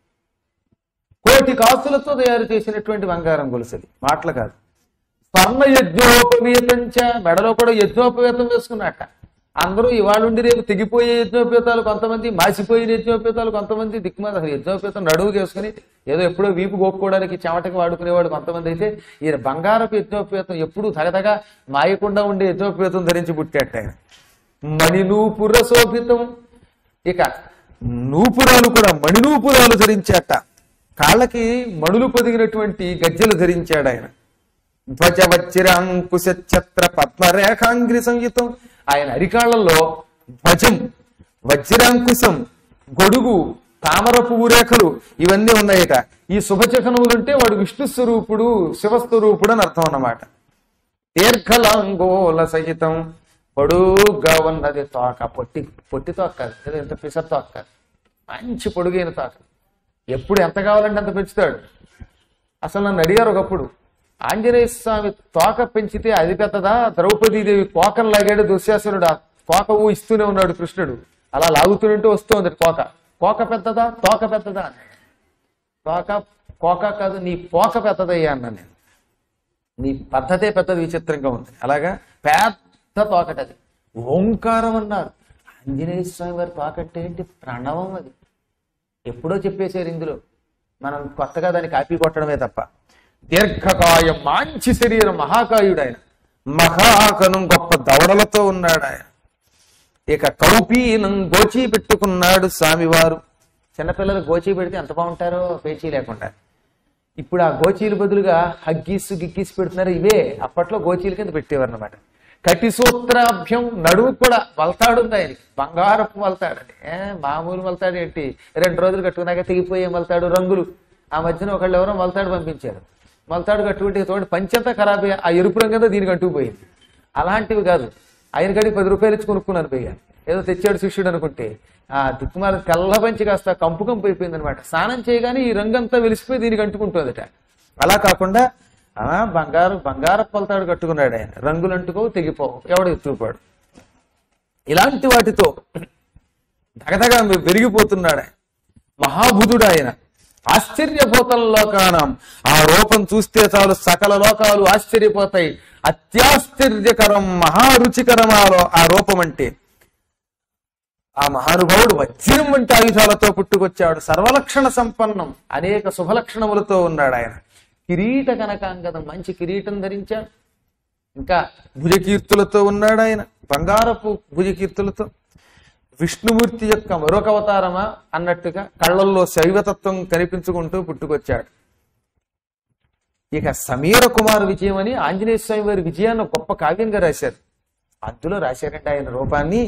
కోటి కాసులతో తయారు చేసినటువంటి బంగారం గొలుసుది మాటలు కాదు స్వర్ణ యజ్ఞోపవీతంచ మెడలో కూడా యజ్ఞోపవీతం వేసుకున్నట్ట అందరూ ఇవాళ ఉండి రేపు తెగిపోయే యజ్ఞోపేతాలు కొంతమంది మాసిపోయిన యజ్ఞోపేతాలు కొంతమంది దిక్కుమాల అసలు యజ్ఞోపేతం నడువుకి వేసుకుని ఏదో ఎప్పుడో వీపు గోపుకోవడానికి చెమటకి వాడుకునేవాడు కొంతమంది అయితే ఈయన బంగారపు యజ్ఞోపేతం ఎప్పుడు తగదగా మాయకుండా ఉండే యజ్ఞోపేతం ధరించి పుట్టాట ఆయన మణినూపుర శోభితం ఇక నూపురాలు కూడా మణినూపురాలు ధరించాట కాళ్ళకి మణులు పొదిగినటువంటి గజ్జెలు ధరించాడు ఆయన ధ్వజ వజ్రాంకుశ ఛత్ర పద్మరేఖాంగ్రి సంయుతం ఆయన అరికాళ్లలో ధ్వజం వజ్రాంకుశం గొడుగు తామర పువ్వు రేఖలు ఇవన్నీ ఉన్నాయట ఈ శుభచకనములుంటే వాడు విష్ణు స్వరూపుడు శివస్వరూపుడు అని అర్థం అన్నమాట దీర్ఘలాంగోల సహితం పొడుగ్గా ఉన్నది తోక పొట్టి పొట్టి తోక కాదు ఏదో ఇంత పిసర్ తోక కాదు మంచి పొడుగైన తోక ఎప్పుడు ఎంత కావాలంటే అంత పెంచుతాడు అసలు నన్ను అడిగారు ఒకప్పుడు ఆంజనేయ స్వామి తోక పెంచితే అది పెద్దదా ద్రౌపదీదేవి కోకను లాగాడు దుశ్శాసనుడు ఆ కోక ఊహిస్తూనే ఉన్నాడు కృష్ణుడు అలా లాగుతుంటే వస్తుంది కోక కోక పెద్దదా తోక పెద్దదా అన్నాడు తోక కోక కాదు నీ పోక పెద్దదయ్యా అన్నాను నేను నీ పద్ధతే పెద్దది విచిత్రంగా ఉంది అలాగా పెద్ద తోకటది ఓంకారం అన్నారు ఆంజనేయ స్వామి వారి తోకట్టే ఏంటి ప్రణవం అది ఎప్పుడో చెప్పేశారు ఇందులో మనం కొత్తగా దాన్ని కాపీ కొట్టడమే తప్ప దీర్ఘకాయం మంచి శరీరం మహాకాయుడు ఆయన మహాకనం గొప్ప దవడలతో ఉన్నాడు ఆయన ఇక కౌపీనం గోచీ పెట్టుకున్నాడు స్వామివారు చిన్నపిల్లలు గోచీ పెడితే ఎంత బాగుంటారో పేచీ లేకుండా ఇప్పుడు ఆ గోచీలు బదులుగా హగ్గీస్ గిగ్గీస్ పెడుతున్నారు ఇవే అప్పట్లో గోచీల కింద పెట్టేవారు అనమాట కటి సూత్రాభ్యం నడువు కూడా వల్తాడుంది ఆయనకి బంగారపు వల్తాడని ఏ మామూలు వల్తాడు ఏంటి రెండు రోజులు కట్టుకున్నాక తెగిపోయే వల్తాడు రంగులు ఆ మధ్యన ఒకళ్ళు ఎవరో వల్తాడు పంపించారు వల్తాడు కట్టుకుంటే తోటి పంచంతా ఖరాబ్ అయ్యి ఆ ఎరుపు రంగు ఏదో దీనికి అంటుకుపోయింది అలాంటివి కాదు ఆయన కాడికి పది రూపాయలు ఇచ్చి కొనుక్కున్నాను పోయా ఏదో తెచ్చాడు శిష్యుడు అనుకుంటే ఆ దిక్కుమాల తెల్ల పంచి కాస్త కంపు కంపు అయిపోయింది అనమాట స్నానం చేయగానే ఈ రంగంతా వెలిసిపోయి దీనికి అంటుకుంటుందట అలా కాకుండా ఆ బంగారు బంగారు పొలతాడు కట్టుకున్నాడు ఆయన రంగులు అంటుకోవు తెగిపోవు ఎవడు ఎత్తుకుపోడు ఇలాంటి వాటితో దగదగా పెరిగిపోతున్నాడు ఆయన మహాబుధుడు ఆయన ఆశ్చర్యభూతం లోకానం ఆ రూపం చూస్తే చాలు సకల లోకాలు ఆశ్చర్యపోతాయి అత్యాశ్చర్యకరం మహారుచికరమాలో ఆ రూపం అంటే ఆ మహానుభావుడు వజ్రం వంటి ఆయుధాలతో పుట్టుకొచ్చాడు సర్వలక్షణ సంపన్నం అనేక శుభలక్షణములతో ఉన్నాడు ఆయన కిరీట కనకాంగదం మంచి కిరీటం ధరించాడు ఇంకా భుజకీర్తులతో ఉన్నాడు ఆయన బంగారపు భుజకీర్తులతో విష్ణుమూర్తి యొక్క మరొక అవతారమా అన్నట్టుగా కళ్ళల్లో శైవతత్వం కనిపించుకుంటూ పుట్టుకొచ్చాడు ఇక సమీర కుమార్ విజయం అని ఆంజనేయ స్వామి వారి విజయాన్ని ఒక గొప్ప కావ్యంగా రాశారు అందులో రాశారంటే ఆయన రూపాన్ని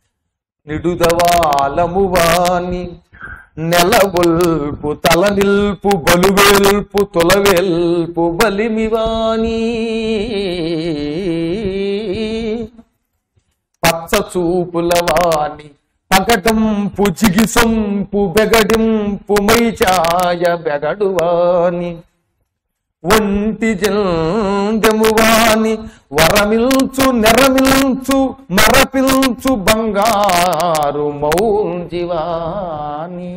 నిడుదవాలమువాని నెలగొల్పు తల నిల్పు బలువెల్పు తొలవెల్పు బలిమివాని పచ్చ చూపుల వాణి పగటంపు జిగిసంపు బెగడింపు మైచాయ బెగడువాని ఒంటి జందెమువాని వరమిల్చు నెరమిల్చు మరపిల్చు బంగారు మౌంజివాని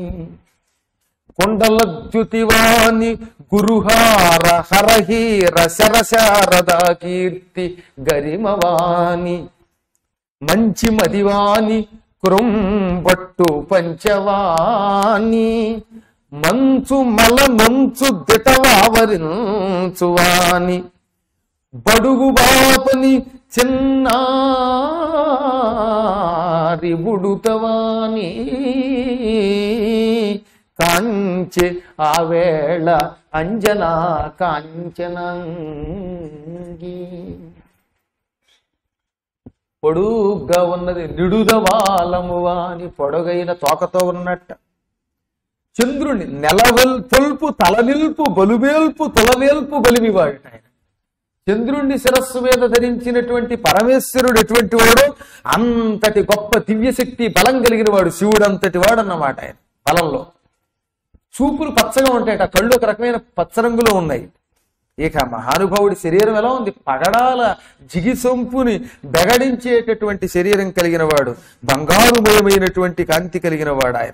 కొండలద్యుతివాని గురుహార హరహీర శరశారద కీర్తి గరిమవాని మంచి మదివాని కృంబట్టు పంచవాని మంచు మల మంచు దిటవావరించువాని బడుగు బాపని చిన్నారి బుడుతవాని కాంచె ఆవేళ అంజనా కాంచనంగి పొడుగ్గా ఉన్నది నిడుదవాలమువా అని పొడగైన తోకతో ఉన్నట్ట చంద్రుని నెలవెల్ తొల్పు తలనిల్పు బలువేల్పు తొలవేల్పు బలిమివాడట ఆయన చంద్రుణ్ణి శిరస్సు మీద ధరించినటువంటి పరమేశ్వరుడు ఎటువంటి వాడు అంతటి గొప్ప దివ్యశక్తి బలం కలిగిన వాడు శివుడు అంతటి వాడు అన్నమాట ఆయన బలంలో చూపులు పచ్చగా ఉంటాయట కళ్ళు ఒక రకమైన పచ్చ రంగులో ఉన్నాయి ఇక మహానుభావుడి శరీరం ఎలా ఉంది పగడాల జిగిసొంపుని బెగడించేటటువంటి శరీరం కలిగిన వాడు బంగారుమయమైనటువంటి కాంతి కలిగిన వాడు ఆయన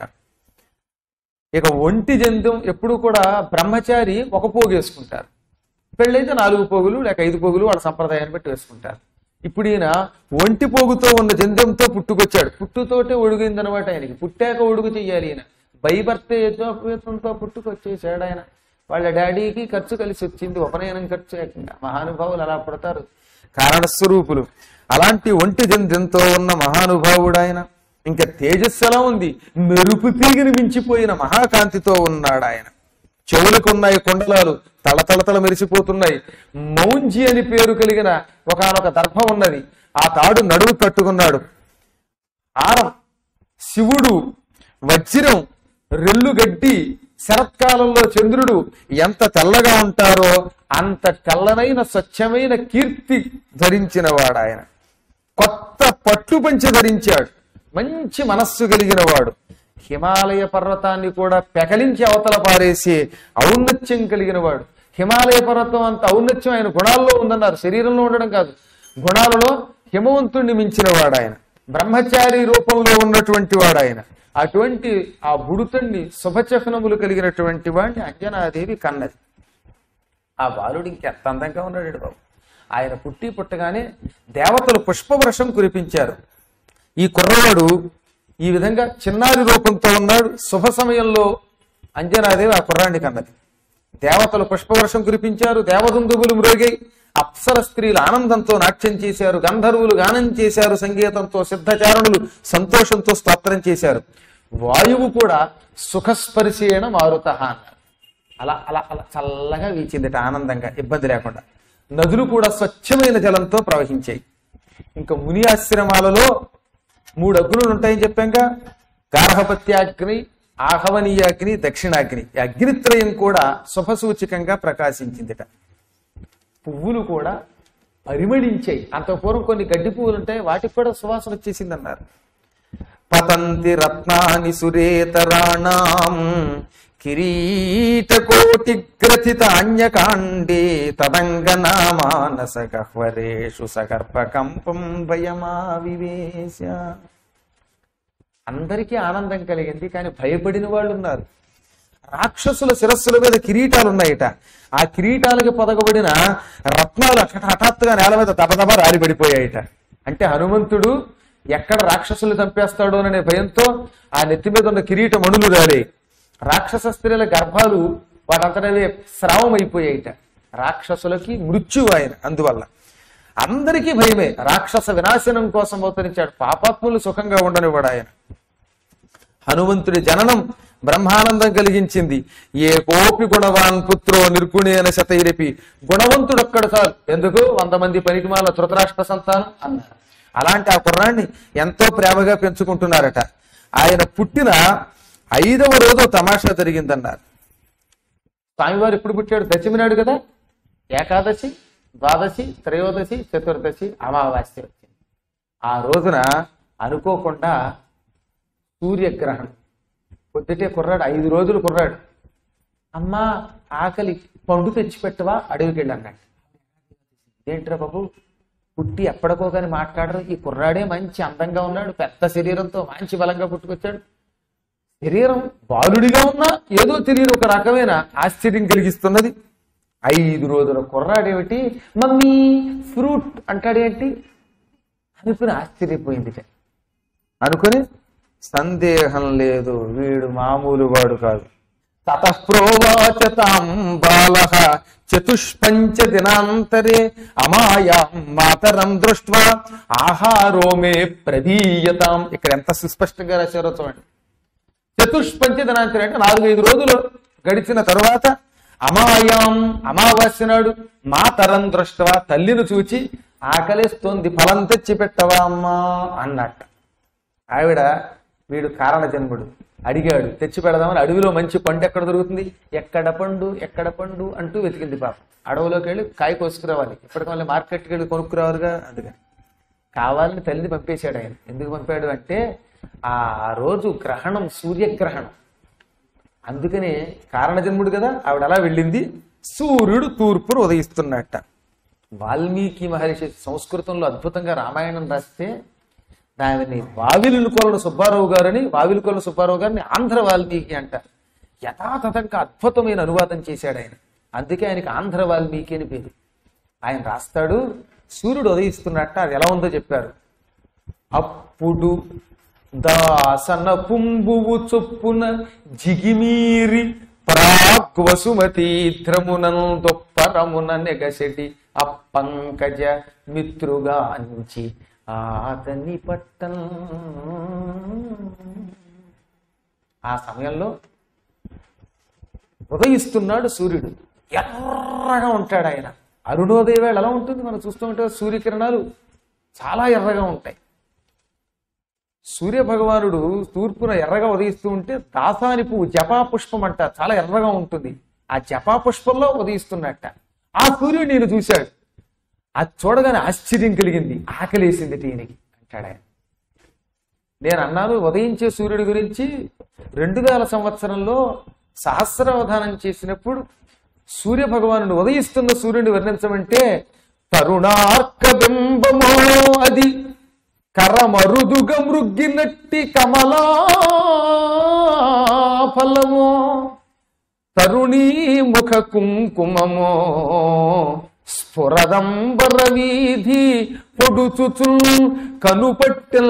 ఇక ఒంటి జంతుం ఎప్పుడు కూడా బ్రహ్మచారి ఒక పోగు వేసుకుంటారు పెళ్ళైతే నాలుగు పోగులు లేక ఐదు పోగులు వాళ్ళ సంప్రదాయాన్ని బట్టి వేసుకుంటారు ఇప్పుడు ఈయన ఒంటి పోగుతో ఉన్న జంధ్యంతో పుట్టుకొచ్చాడు పుట్టుతోటే ఒడుగిందనమాట ఆయనకి పుట్టాక ఒడుగు చెయ్యాలి ఈయన భయభర్తే యజ్ఞోపేతంతో పుట్టుకొచ్చేసాడు ఆయన వాళ్ళ డాడీకి ఖర్చు కలిసి వచ్చింది ఉపనయనం ఖర్చు ఏకంగా మహానుభావులు అలా పుడతారు కారణస్వరూపులు అలాంటి ఒంటి జంధ్యంతో ఉన్న మహానుభావుడు ఆయన ఇంకా తేజస్సు ఎలా ఉంది మెరుపు తీగిని మించిపోయిన మహాకాంతితో ఉన్నాడు ఆయన చెవులకు ఉన్నాయి కొండలాలు తళతళతళ మెరిసిపోతున్నాయి మౌంజి అని పేరు కలిగిన ఒకనొక దర్భం ఉన్నది ఆ తాడు నడువు కట్టుకున్నాడు హారం శివుడు వజ్రం రెల్లు గడ్డి శరత్కాలంలో చంద్రుడు ఎంత తెల్లగా ఉంటారో అంత తెల్లనైన స్వచ్ఛమైన కీర్తి ధరించిన వాడు ఆయన కొత్త పట్టు పంచె ధరించాడు మంచి మనస్సు కలిగిన వాడు హిమాలయ పర్వతాన్ని కూడా పెకలించి అవతల పారేసి ఔన్నత్యం కలిగిన వాడు హిమాలయ పర్వతం అంత ఔన్నత్యం ఆయన గుణాల్లో ఉందన్నారు శరీరంలో ఉండడం కాదు గుణాలలో హిమవంతుణ్ణి మించిన వాడు ఆయన బ్రహ్మచారి రూపంలో ఉన్నటువంటి వాడు ఆయన అటువంటి ఆ బుడుతుణ్ణి శుభచఫనములు కలిగినటువంటి వాడిని అంజనాదేవి కన్నది ఆ బాలుడు ఇంకెంత అందంగా ఉన్నాడు బాబు ఆయన పుట్టి పుట్టగానే దేవతలు పుష్పవర్షం కురిపించారు ఈ కుర్రవాడు ఈ విధంగా చిన్నారి రూపంతో ఉన్నాడు శుభ సమయంలో అంజనాదేవి ఆ కుర్రాన్ని కన్నది దేవతలు పుష్పవర్షం కురిపించారు దేవదుందుగులు మ్రోగాయి అప్సర స్త్రీలు ఆనందంతో నాట్యం చేశారు గంధర్వులు గానం చేశారు సంగీతంతో సిద్ధచారణులు సంతోషంతో స్తోత్రం చేశారు వాయువు కూడా సుఖస్పర్శేణ మారుత అన్నారు అలా అలా అలా చల్లగా వీచిందిట ఆనందంగా ఇబ్బంది లేకుండా నదులు కూడా స్వచ్ఛమైన జలంతో ప్రవహించాయి ఇంకా ముని ఆశ్రమాలలో మూడు అగ్నులు ఉంటాయని చెప్పాక గార్హపత్యాగ్ని ఆహవనీయాగ్ని దక్షిణాగ్ని ఈ అగ్నిత్రయం కూడా శుభసూచకంగా ప్రకాశించిందిట పువ్వులు కూడా పరిమళించాయి అంత పూర్వం కొన్ని గడ్డి పువ్వులు ఉంటాయి వాటికి కూడా సువాసన వచ్చేసింది అన్నారు పతంతి రత్నాని సురేతరాణం కిరీటకోటి గ్రథిత అన్యకాండే తదంగనామానస గహ్వరేషు సగర్భకంపం భయమా వివేశ అందరికీ ఆనందం కలిగింది కానీ భయపడిన వాళ్ళు ఉన్నారు రాక్షసుల శిరస్సుల మీద కిరీటాలు ఉన్నాయట ఆ కిరీటాలకి పొదగబడిన రత్నాలు అట్ట హఠాత్తుగా నేల మీద దబదబ రాలిపడిపోయాయట అంటే హనుమంతుడు ఎక్కడ రాక్షసులు చంపేస్తాడో అనే భయంతో ఆ నెత్తి మీద ఉన్న కిరీట మణులు రాలే రాక్షస స్త్రీల గర్భాలు వాటంతటవే స్రావం అయిపోయాయిట రాక్షసులకి మృత్యు ఆయన అందువల్ల అందరికీ భయమే రాక్షస వినాశనం కోసం అవతరించాడు పాపాత్ములు సుఖంగా ఉండనివాడు ఆయన హనుమంతుడి జననం బ్రహ్మానందం కలిగించింది ఏ కోపి గుణవాన్ పుత్రో నిర్గుణేన శతైరపి గుణవంతుడు ఒక్కడ చాలు ఎందుకు వంద మంది పనికిమాల ధృతరాష్ట్ర సంతానం అన్నారు అలాంటి ఆ కుర్రాన్ని ఎంతో ప్రేమగా పెంచుకుంటున్నారట ఆయన పుట్టిన ఐదవ రోజు తమాషా జరిగిందన్నారు స్వామివారు ఎప్పుడు పుట్టాడు దశమి నాడు కదా ఏకాదశి ద్వాదశి త్రయోదశి చతుర్దశి అమావాస్య వచ్చింది ఆ రోజున అనుకోకుండా సూర్యగ్రహణం పొద్దుటే కుర్రాడు ఐదు రోజులు కుర్రాడు అమ్మా ఆకలి పండు తెచ్చిపెట్టవా అడవికి వెళ్ళి అన్నాడు ఏంట్రా బాబు పుట్టి ఎప్పటికో కానీ మాట్లాడరు ఈ కుర్రాడే మంచి అందంగా ఉన్నాడు పెద్ద శరీరంతో మంచి బలంగా పుట్టుకొచ్చాడు శరీరం బాలుడిగా ఉన్నా ఏదో తెలియని ఒక రకమైన ఆశ్చర్యం కలిగిస్తున్నది ఐదు రోజుల కుర్రాడేమిటి మమ్మీ ఫ్రూట్ అంటాడేంటి అనుకుని ఆశ్చర్యపోయింది అనుకుని సందేహం లేదు వీడు మామూలు వాడు కాదు తతఃప్రోవాచ తాం బాల చతుష్పంచ దినాంతరే అమాయాం మాతరం దృష్ట్వా ఆహారో మే ప్రదీయతాం ఇక్కడ ఎంత సుస్పష్టంగా రాశారో చూడండి చతుష్పంచ దినాంకం అంటే నాలుగైదు రోజులు గడిచిన తరువాత అమాయాం అమావాస్య నాడు మా తరం దృష్టవా తల్లిని చూచి ఆకలిస్తోంది ఫలం తెచ్చి పెట్టవా అమ్మా అన్నట్ట ఆవిడ వీడు కారణ జన్ముడు అడిగాడు తెచ్చి పెడదామని అడవిలో మంచి పండు ఎక్కడ దొరుకుతుంది ఎక్కడ పండు ఎక్కడ పండు అంటూ వెతికింది పాప అడవిలోకి వెళ్ళి కాయ కోసుకురావాలి ఇప్పటికి మళ్ళీ మార్కెట్కి వెళ్ళి కొనుక్కురావాలిగా అందుకని కావాలని తల్లిని పంపేశాడు ఆయన ఎందుకు పంపాడు అంటే ఆ రోజు గ్రహణం సూర్యగ్రహణం అందుకనే కారణజన్ముడు కదా ఆవిడ అలా వెళ్ళింది సూర్యుడు తూర్పును ఉదయిస్తున్నట్ట వాల్మీకి మహర్షి సంస్కృతంలో అద్భుతంగా రామాయణం రాస్తే దానిని వావిలుకొల సుబ్బారావు గారని వావిలుకొల సుబ్బారావు గారిని ఆంధ్ర వాల్మీకి అంటారు యథాతథంగా అద్భుతమైన అనువాదం చేశాడు ఆయన అందుకే ఆయనకి ఆంధ్ర వాల్మీకి అని పేరు ఆయన రాస్తాడు సూర్యుడు ఉదయిస్తున్నట్ట అది ఎలా ఉందో చెప్పారు అప్పుడు దాసన పుంబువు చొప్పున జిగిమీరి ప్రాగ్వసుమతీధ్రమునం దొప్పరమున నెగసెటి అప్పంకజ మిత్రుగాంచి ఆతని పట్టం ఆ సమయంలో ఉదయిస్తున్నాడు సూర్యుడు ఎర్రగా ఉంటాడు ఆయన అరుణోదయ వేళ ఎలా ఉంటుంది మనం చూస్తూ ఉంటే సూర్యకిరణాలు చాలా ఎర్రగా ఉంటాయి సూర్య భగవానుడు తూర్పున ఎర్రగా ఉదయిస్తూ ఉంటే దాసాని పువ్వు జపా పుష్పం అంట చాలా ఎర్రగా ఉంటుంది ఆ జపా పుష్పంలో ఉదయిస్తున్నట్ట ఆ సూర్యుడు నేను చూశాడు అది చూడగానే ఆశ్చర్యం కలిగింది ఆకలేసింది ఈయనకి అంటాడు ఆయన నేను అన్నాను ఉదయించే సూర్యుడి గురించి రెండు వేల సంవత్సరంలో సహస్రావధానం చేసినప్పుడు సూర్య భగవానుడు ఉదయిస్తున్న సూర్యుడిని వర్ణించమంటే తరుణార్క బింబమో అది కరమరుదుగ మృగ్గినట్టి కమలా ఫలమో తరుణీ ముఖ కుంకుమమో స్ఫురదంబర వీధి పొడుచుచు కనుపట్టెల్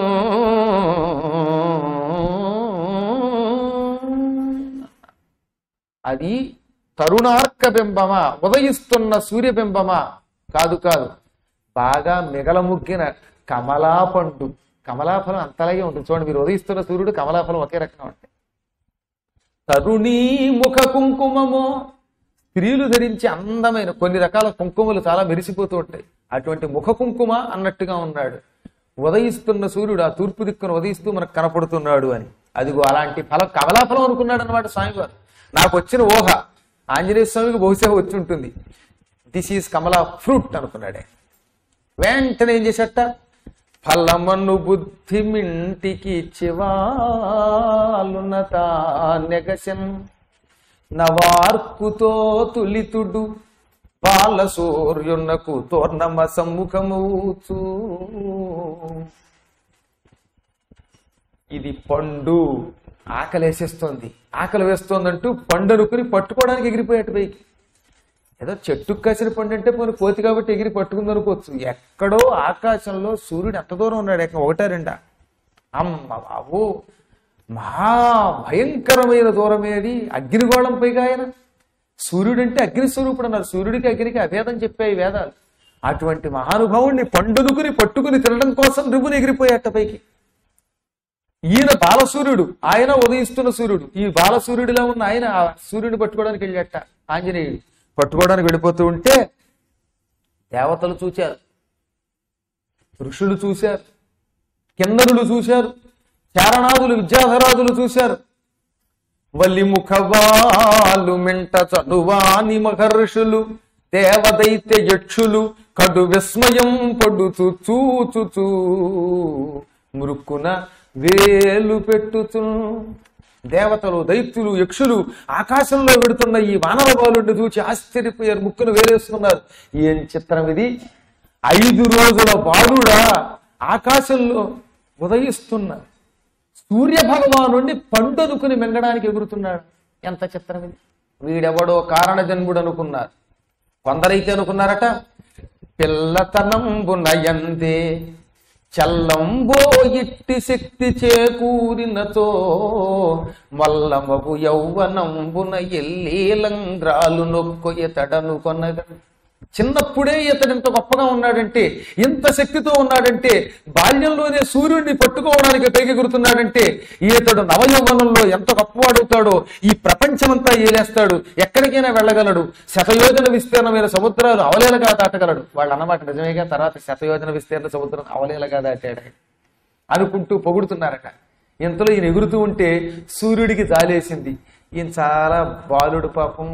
అది తరుణార్క బింబమా ఉదయిస్తున్న సూర్యబింబమా కాదు కాదు బాగా మిగలముగ్గిన కమలా పండు కమలాఫలం అంతలాగే ఉంటుంది చూడండి మీరు ఉదయిస్తున్న సూర్యుడు కమలాఫలం ఒకే రకంగా ఉంటాయి తరుణీ ముఖ కుంకుమము స్త్రీలు ధరించి అందమైన కొన్ని రకాల కుంకుమలు చాలా మెరిసిపోతూ ఉంటాయి అటువంటి ముఖ కుంకుమ అన్నట్టుగా ఉన్నాడు ఉదయిస్తున్న సూర్యుడు ఆ తూర్పు దిక్కును ఉదయిస్తూ మనకు కనపడుతున్నాడు అని అదిగో అలాంటి ఫలం కమలాఫలం అనుకున్నాడు అనమాట స్వామివారు నాకు వచ్చిన ఊహ ఆంజనేయ స్వామికి బహుశా వచ్చి ఉంటుంది దిస్ ఈజ్ కమలా ఫ్రూట్ అనుకున్నాడే వెంటనే ఏం చేసేట ఫలమను బుద్ధి మింటికి చివాలునత నెగసెన్ నవార్కుతో తులితుడు బాల సూర్యునకు తోర్ణమ సమ్ముఖమూచు ఇది పండు ఆకలేసేస్తోంది ఆకలి వేస్తోందంటూ పండు అనుకుని పట్టుకోవడానికి ఎగిరిపోయాడు పైకి ఏదో చెట్టుకు కాసిన పండు అంటే పోనీ కోతి కాబట్టి ఎగిరి పట్టుకుంది అనుకోవచ్చు ఎక్కడో ఆకాశంలో సూర్యుడు ఎంత దూరం ఉన్నాడు ఎక్కడ ఒకటా రెండా అమ్మ బాబు మహా భయంకరమైన దూరమేది అగ్నిగోళం పైగా ఆయన సూర్యుడు అంటే అగ్ని స్వరూపుడు అన్నారు సూర్యుడికి అగ్నికి అభేదం చెప్పాయి వేదాలు అటువంటి మహానుభావుణ్ణి పండునుకుని పట్టుకుని తినడం కోసం రివ్వుని ఎగిరిపోయాట పైకి ఈయన బాలసూర్యుడు ఆయన ఉదయిస్తున్న సూర్యుడు ఈ బాలసూర్యుడిలా ఉన్న ఆయన ఆ సూర్యుడిని పట్టుకోవడానికి వెళ్ళాట ఆంజనేయుడు పట్టుకోవడానికి వెళ్ళిపోతూ ఉంటే దేవతలు చూశారు ఋషులు చూశారు కిన్నరులు చూశారు చారణాదులు విద్యాధరాదులు చూశారు వల్లి ముఖవాలు మింట చదువాని మహర్షులు దేవదైత్య యక్షులు కడు విస్మయం పడుతూ చూచుచూ మురుక్కున వేలు పెట్టుచు దేవతలు దైత్యులు యక్షులు ఆకాశంలో పెడుతున్న ఈ వానర బాలుడిని చూచి ఆశ్చర్యపోయారు ముక్కును వేలేసుకున్నారు ఏం చిత్రం ఇది ఐదు రోజుల బాలుడా ఆకాశంలో ఉదయిస్తున్న సూర్య భగవానుడిని పండనుకుని మింగడానికి ఎగురుతున్నాడు ఎంత చిత్రం ఇది వీడెవడో కారణ జన్ముడు అనుకున్నారు కొందరైతే అనుకున్నారట పిల్లతనంబునయందే చల్లంబో ఇట్టి శక్తి చేకూరినతో మల్లమగు యౌవనంబున ఎల్లీలంగ్రాలు నొక్కొయ తడను కొనగ చిన్నప్పుడే ఇతడు ఇంత గొప్పగా ఉన్నాడంటే ఇంత శక్తితో ఉన్నాడంటే బాల్యంలోనే సూర్యుడిని పట్టుకోవడానికి పైకెగురుతున్నాడంటే ఈతడు నవయౌవనంలో ఎంత గొప్పవాడవుతాడో ఈ ప్రపంచమంతా ఏలేస్తాడు ఎక్కడికైనా వెళ్ళగలడు శతయోజన విస్తీర్ణమైన సముద్రాలు అవలేలగా దాటగలడు వాళ్ళు అన్నమాట నిజమేగా తర్వాత శతయోజన విస్తీర్ణ సముద్రం అవలేలగా దాటాడు ఆయన. అనుకుంటూ పొగుడుతున్నారట ఇంతలో ఈయన ఎగురుతూ ఉంటే సూర్యుడికి జాలేసింది ఈయన చాలా బాలుడు పాపం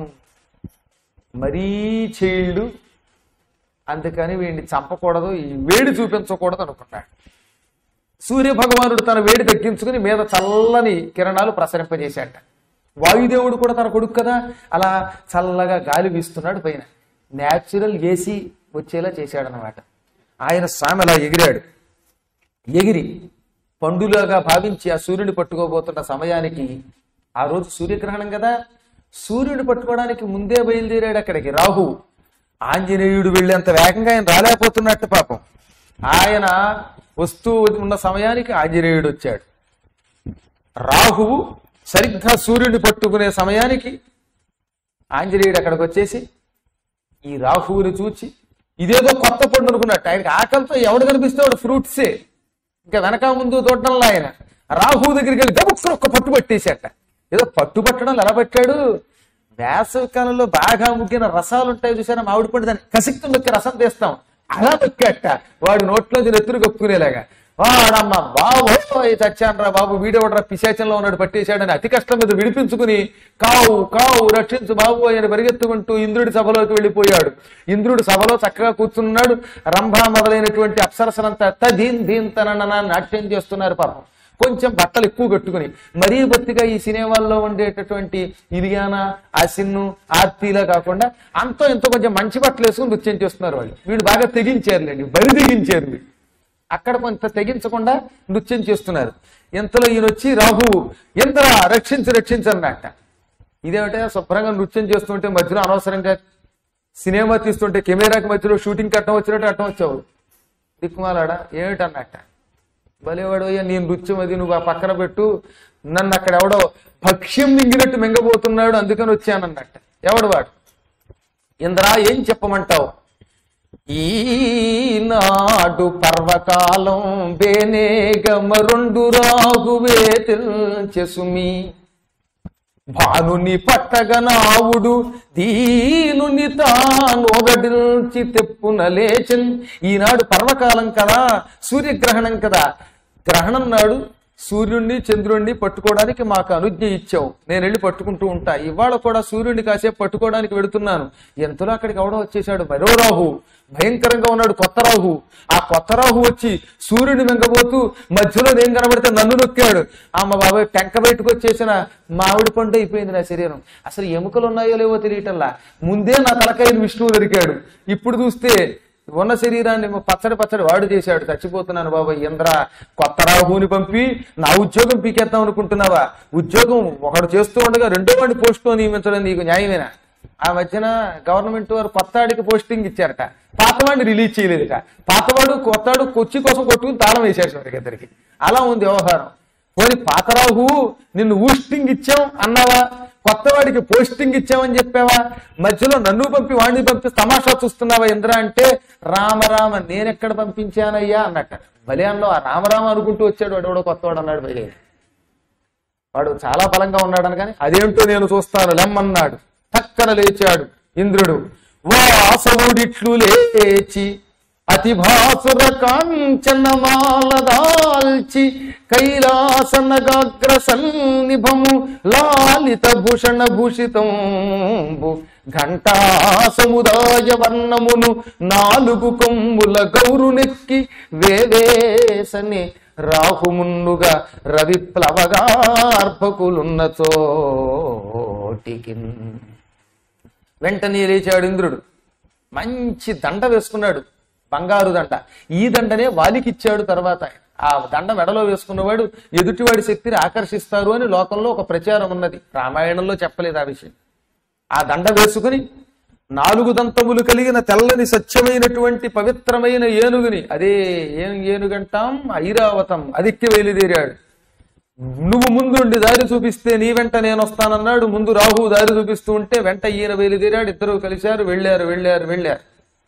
మరీ చైల్డ్ అందుకని వీడిని చంపకూడదు ఈ వేడి చూపించకూడదు అనుకున్నాడు సూర్య భగవానుడు తన వేడి తగ్గించుకుని మీద చల్లని కిరణాలు ప్రసరింపజేశాట వాయుదేవుడు కూడా తన కొడుకు కదా అలా చల్లగా గాలి వీస్తున్నాడు పైన న్యాచురల్ ఏసీ వచ్చేలా చేశాడనమాట ఆయన స్వామి అలా ఎగిరాడు ఎగిరి పండులాగా భావించి ఆ సూర్యుని పట్టుకోబోతున్న సమయానికి ఆ రోజు సూర్యగ్రహణం కదా సూర్యుని పట్టుకోవడానికి ముందే బయలుదేరాడు అక్కడికి రాహు ఆంజనేయుడు వెళ్ళేంత వేగంగా ఆయన రాలేకపోతున్నట్టు పాపం ఆయన వస్తూ ఉన్న సమయానికి ఆంజనేయుడు వచ్చాడు రాహువు సరిగ్గా సూర్యుడిని పట్టుకునే సమయానికి ఆంజనేయుడు అక్కడికి వచ్చేసి ఈ రాహువుని చూచి ఇదేదో కొత్త పండు అనుకున్నట్టు ఆయనకి ఆకలితో ఎవడు కనిపిస్తే వాడు ఫ్రూట్సే ఇంకా వెనక ముందు చూడటంలో ఆయన రాహువు దగ్గరికి వెళ్ళి గబుక్కున ఒక్క పట్టు పట్టేశాట ఏదో పట్టు పట్టడం ఎలా పట్టాడు వేసవి కాలంలో బాగా ముగ్గిన రసాలు ఉంటాయి చూసారా మామిడి పండు దాన్ని కసిక్తు నొక్కి రసం తీస్తాం అలా నొక్కట వాడు నోట్లోంచి నెత్తురు కప్పుకునేలాగా వాడమ్మ బాబు చచ్చానరా బాబు వీడెవడరా పిశాచంలో ఉన్నాడు పట్టేశాడని అతి కష్టం మీద విడిపించుకుని కావు కావు రక్షించు బాబు అని పరిగెత్తుకుంటూ ఇంద్రుడి సభలోకి వెళ్ళిపోయాడు ఇంద్రుడి సభలో చక్కగా కూర్చున్నాడు రంభ మొదలైనటువంటి అప్సరసనంతా తదీన్ దీన్ తనన నాట్యం చేస్తున్నారు పాపం కొంచెం బట్టలు ఎక్కువ కట్టుకుని మరీ బొత్తిగా ఈ సినిమాల్లో ఉండేటటువంటి ఇలియానా అసిన్ను ఆర్తీలా కాకుండా అంతో ఎంతో కొంచెం మంచి బట్టలు వేసుకుని నృత్యం చేస్తున్నారు వాళ్ళు వీళ్ళు బాగా తెగించారులేండి బరి తెగించారు వీళ్ళు అక్కడ కొంత తెగించకుండా నృత్యం చేస్తున్నారు ఇంతలో ఈయన వచ్చి రాహు ఎంతరా రక్షించి రక్షించన్నట్ట ఇదేమిటే శుభ్రంగా నృత్యం చేస్తుంటే మధ్యలో అనవసరంగా సినిమా తీస్తుంటే కెమెరాకి మధ్యలో షూటింగ్ అట్టం వచ్చినట్టు అట్టం వచ్చావు దిక్కుమాలాడా ఏమిటన్నట్ట భలేవాడు అయ్యా నీ నృత్యం అది నువ్వు ఆ పక్కన పెట్టు నన్ను అక్కడ ఎవడో భక్ష్యం మింగినట్టు మింగబోతున్నాడు అందుకని వచ్చానన్నట్ట ఎవడు వాడు ఇంద్రా ఏం చెప్పమంటావు ఈనాడు పర్వకాలం బేనేగమరుండు రాగువే తెల్చెసుమి భానుని పట్టగనావుడు దీనుని తానొగడిల్చి తెప్పున లేచన్ ఈనాడు పర్వకాలం కదా సూర్యగ్రహణం కదా గ్రహణం నాడు సూర్యుడిని చంద్రుణ్ణి పట్టుకోవడానికి మాకు అనుజ్ఞ ఇచ్చావు నేను వెళ్ళి పట్టుకుంటూ ఉంటా ఇవాళ కూడా సూర్యుడిని కాసేపు పట్టుకోవడానికి వెడుతున్నాను ఎంతలో అక్కడికి ఎవడో వచ్చేసాడు మరో రాహు భయంకరంగా ఉన్నాడు కొత్త రాహు ఆ కొత్త రాహు వచ్చి సూర్యుడిని మింగబోతూ మధ్యలో నేను కనబడితే నన్ను నొక్కాడు అమ్మ బాబాయ్ టెంక బయటకు వచ్చేసిన మామిడి పండు అయిపోయింది నా శరీరం అసలు ఎముకలు ఉన్నాయో లేవో తెలియటల్లా ముందే నా తలకాయని విష్ణువు దొరికాడు ఇప్పుడు చూస్తే ఉన్న శరీరాన్ని ఏమో పచ్చడి పచ్చడి వాడు చేశాడు చచ్చిపోతున్నాను బాబా ఇంద్ర కొత్త రాహుని పంపి నా ఉద్యోగం పీకేద్దాం అనుకుంటున్నావా ఉద్యోగం ఒకడు చేస్తూ ఉండగా రెండో వాడిని పోస్ట్ నియమించడం నీకు న్యాయమేనా ఆ మధ్యన గవర్నమెంట్ వారు కొత్తాడికి పోస్టింగ్ ఇచ్చారట పాతవాడిని రిలీజ్ చేయలేదట పాతవాడు కొత్తాడు కొచ్చి కోసం కొట్టుకుని తాళం వేసేసాడు వారికి ఇద్దరికి అలా ఉంది వ్యవహారం పోనీ పాతరాహు నిన్ను ఊస్టింగ్ ఇచ్చాం అన్నావా కొత్తవాడికి పోస్టింగ్ ఇచ్చామని చెప్పావా మధ్యలో నన్ను పంపి వాడిని పంపి తమాషా చూస్తున్నావా ఇంద్ర అంటే రామరామ నేనెక్కడ పంపించానయ్యా అన్నట్ట బలియాన్లో ఆ రామరామ అనుకుంటూ వచ్చాడు వాడు ఎవడో కొత్తవాడు అన్నాడు బలి వాడు చాలా బలంగా ఉన్నాడు అనగానే అదేంటో నేను చూస్తాను లెమ్మన్నాడు పక్కన లేచాడు ఇంద్రుడు వాసవుడిట్లు లేచి అతి భాసుర కాంచనమాల దాల్చి కైలాసనగాగ్ర సన్నిభము లాలిత భూషణ భూషితంబు ఘంటా సముదాయ వర్ణమును నాలుగు కొమ్ముల గౌరునెక్కి వేవేసని రాహుమున్నుగా రవిప్లవగార్భకులున్న చోటికి వెంటనే లేచాడు ఇంద్రుడు మంచి దండ వేసుకున్నాడు బంగారు దండ ఈ దండనే వాలికిచ్చాడు తర్వాత ఆ దండ మెడలో వేసుకున్నవాడు ఎదుటివాడి శక్తిని ఆకర్షిస్తారు అని లోకంలో ఒక ప్రచారం ఉన్నది రామాయణంలో చెప్పలేదు ఆ విషయం ఆ దండ వేసుకుని నాలుగు దంతములు కలిగిన తెల్లని సత్యమైనటువంటి పవిత్రమైన ఏనుగుని అదే ఏం ఏనుగంటాం ఐరావతం అదిక్కి బయలుదేరాడు నువ్వు ముందుండి దారి చూపిస్తే నీ వెంట నేను వస్తానన్నాడు ముందు రాహు దారి చూపిస్తూ ఉంటే వెంట ఈయన బయలుదేరాడు ఇద్దరు కలిశారు వెళ్ళారు వెళ్ళారు వెళ్ళారు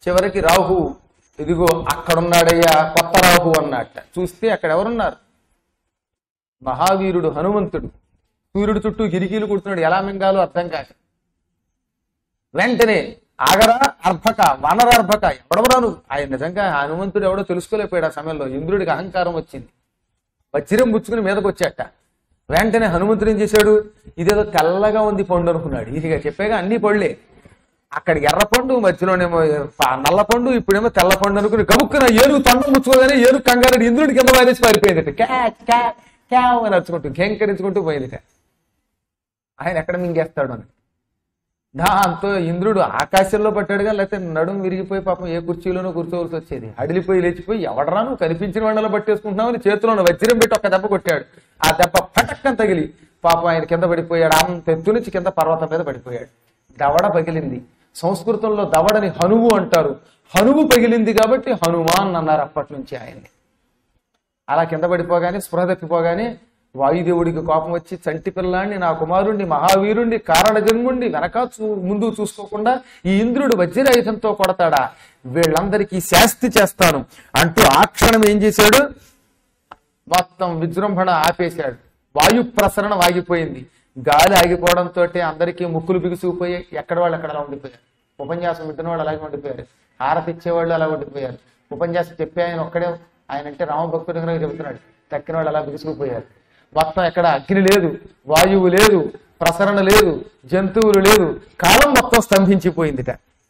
చివరికి రాహు ఇదిగో అక్కడున్నాడయ్యా కొత్త రాహు అన్నట్ట చూస్తే అక్కడ ఎవరున్నారు మహావీరుడు హనుమంతుడు సూర్యుడు చుట్టూ గిరికీలు కుడుతున్నాడు ఎలా మింగాలో అర్థం కాక వెంటనే ఆగరా అర్భక వనర అర్భక ఎవడవరా నువ్వు ఆయన నిజంగా హనుమంతుడు ఎవడో తెలుసుకోలేకపోయాడు ఆ సమయంలో ఇంద్రుడికి అహంకారం వచ్చింది వజ్రం పుచ్చుకుని మీదకి వచ్చాట వెంటనే హనుమంతుడు ఏం చేశాడు ఇదేదో తెల్లగా ఉంది పండు అనుకున్నాడు ఇదిగా చెప్పాగా అన్ని పళ్ళే అక్కడ ఎర్ర పండు మధ్యలోనేమో ప- నల్ల పండు ఇప్పుడేమో తెల్ల పండు అనుకుని గబుక్కున ఏనుగు తొండం ముచ్చుకోగానే ఏనుగు కంగారు ఇంద్రుడి కింద వారేసి పారిపోయింది క్యాచ్ క్యాచ్ క్యావ్ అని అరుచుకుంటూ ఘెంకరించుకుంటూ పోయింది ఆయన ఎక్కడ మింగేస్తాడు అని దాంతో ఇంద్రుడు ఆకాశంలో పట్టాడుగా లేకపోతే నడుము విరిగిపోయి పాపం ఏ కుర్చీలోనో కూర్చోవలసి వచ్చేది అడిలిపోయి లేచిపోయి ఎవడరా నువ్వు కనిపించిన వాళ్ళలో పట్టేసుకుంటున్నావని చేతిలో వజ్రం పెట్టి ఒక్క దెబ్బ కొట్టాడు ఆ దెబ్బ పటక్కన తగిలి పాపం ఆయన కింద పడిపోయాడు అంత ఎత్తు నుంచి కింద పర్వతం మీద పడిపోయాడు దవడ పగిలింది సంస్కృతంలో దవడని హనువు అంటారు హనువు పగిలింది కాబట్టి హనుమాన్ అన్నారు అప్పటి నుంచి ఆయన్ని అలా కింద పడిపోగానే స్పృహ తప్పిపోగానే వాయుదేవుడికి కోపం వచ్చి చంటి పిల్లాన్ని నా కుమారుణ్ణి మహావీరుణ్ణి కారణ జన్ముణ్ణి వెనక చూ ముందు చూసుకోకుండా ఈ ఇంద్రుడు వజ్రాయుధంతో కొడతాడా వీళ్ళందరికీ శాస్తి చేస్తాను అంటూ ఆ క్షణం ఏం చేశాడు మొత్తం విజృంభణ ఆపేశాడు వాయు ప్రసరణ ఆగిపోయింది గాలి ఆగిపోవడంతో అందరికీ ముక్కులు బిగుసుకుపోయి ఎక్కడ వాళ్ళు అక్కడ అలా ఉండిపోయారు ఉపన్యాసం వింటున్న వాళ్ళు అలాగే ఉండిపోయారు హారతి ఇచ్చేవాళ్ళు అలా ఉండిపోయారు ఉపన్యాసం చెప్పే ఆయన ఒక్కడే ఆయన అంటే రామభక్తుడి దగ్గర చెబుతున్నాడు తక్కిన వాళ్ళు అలా బిగుసుకుపోయారు మొత్తం ఎక్కడ అగ్ని లేదు వాయువు లేదు ప్రసరణ లేదు జంతువులు లేదు కాలం మొత్తం స్తంభించిపోయిందిట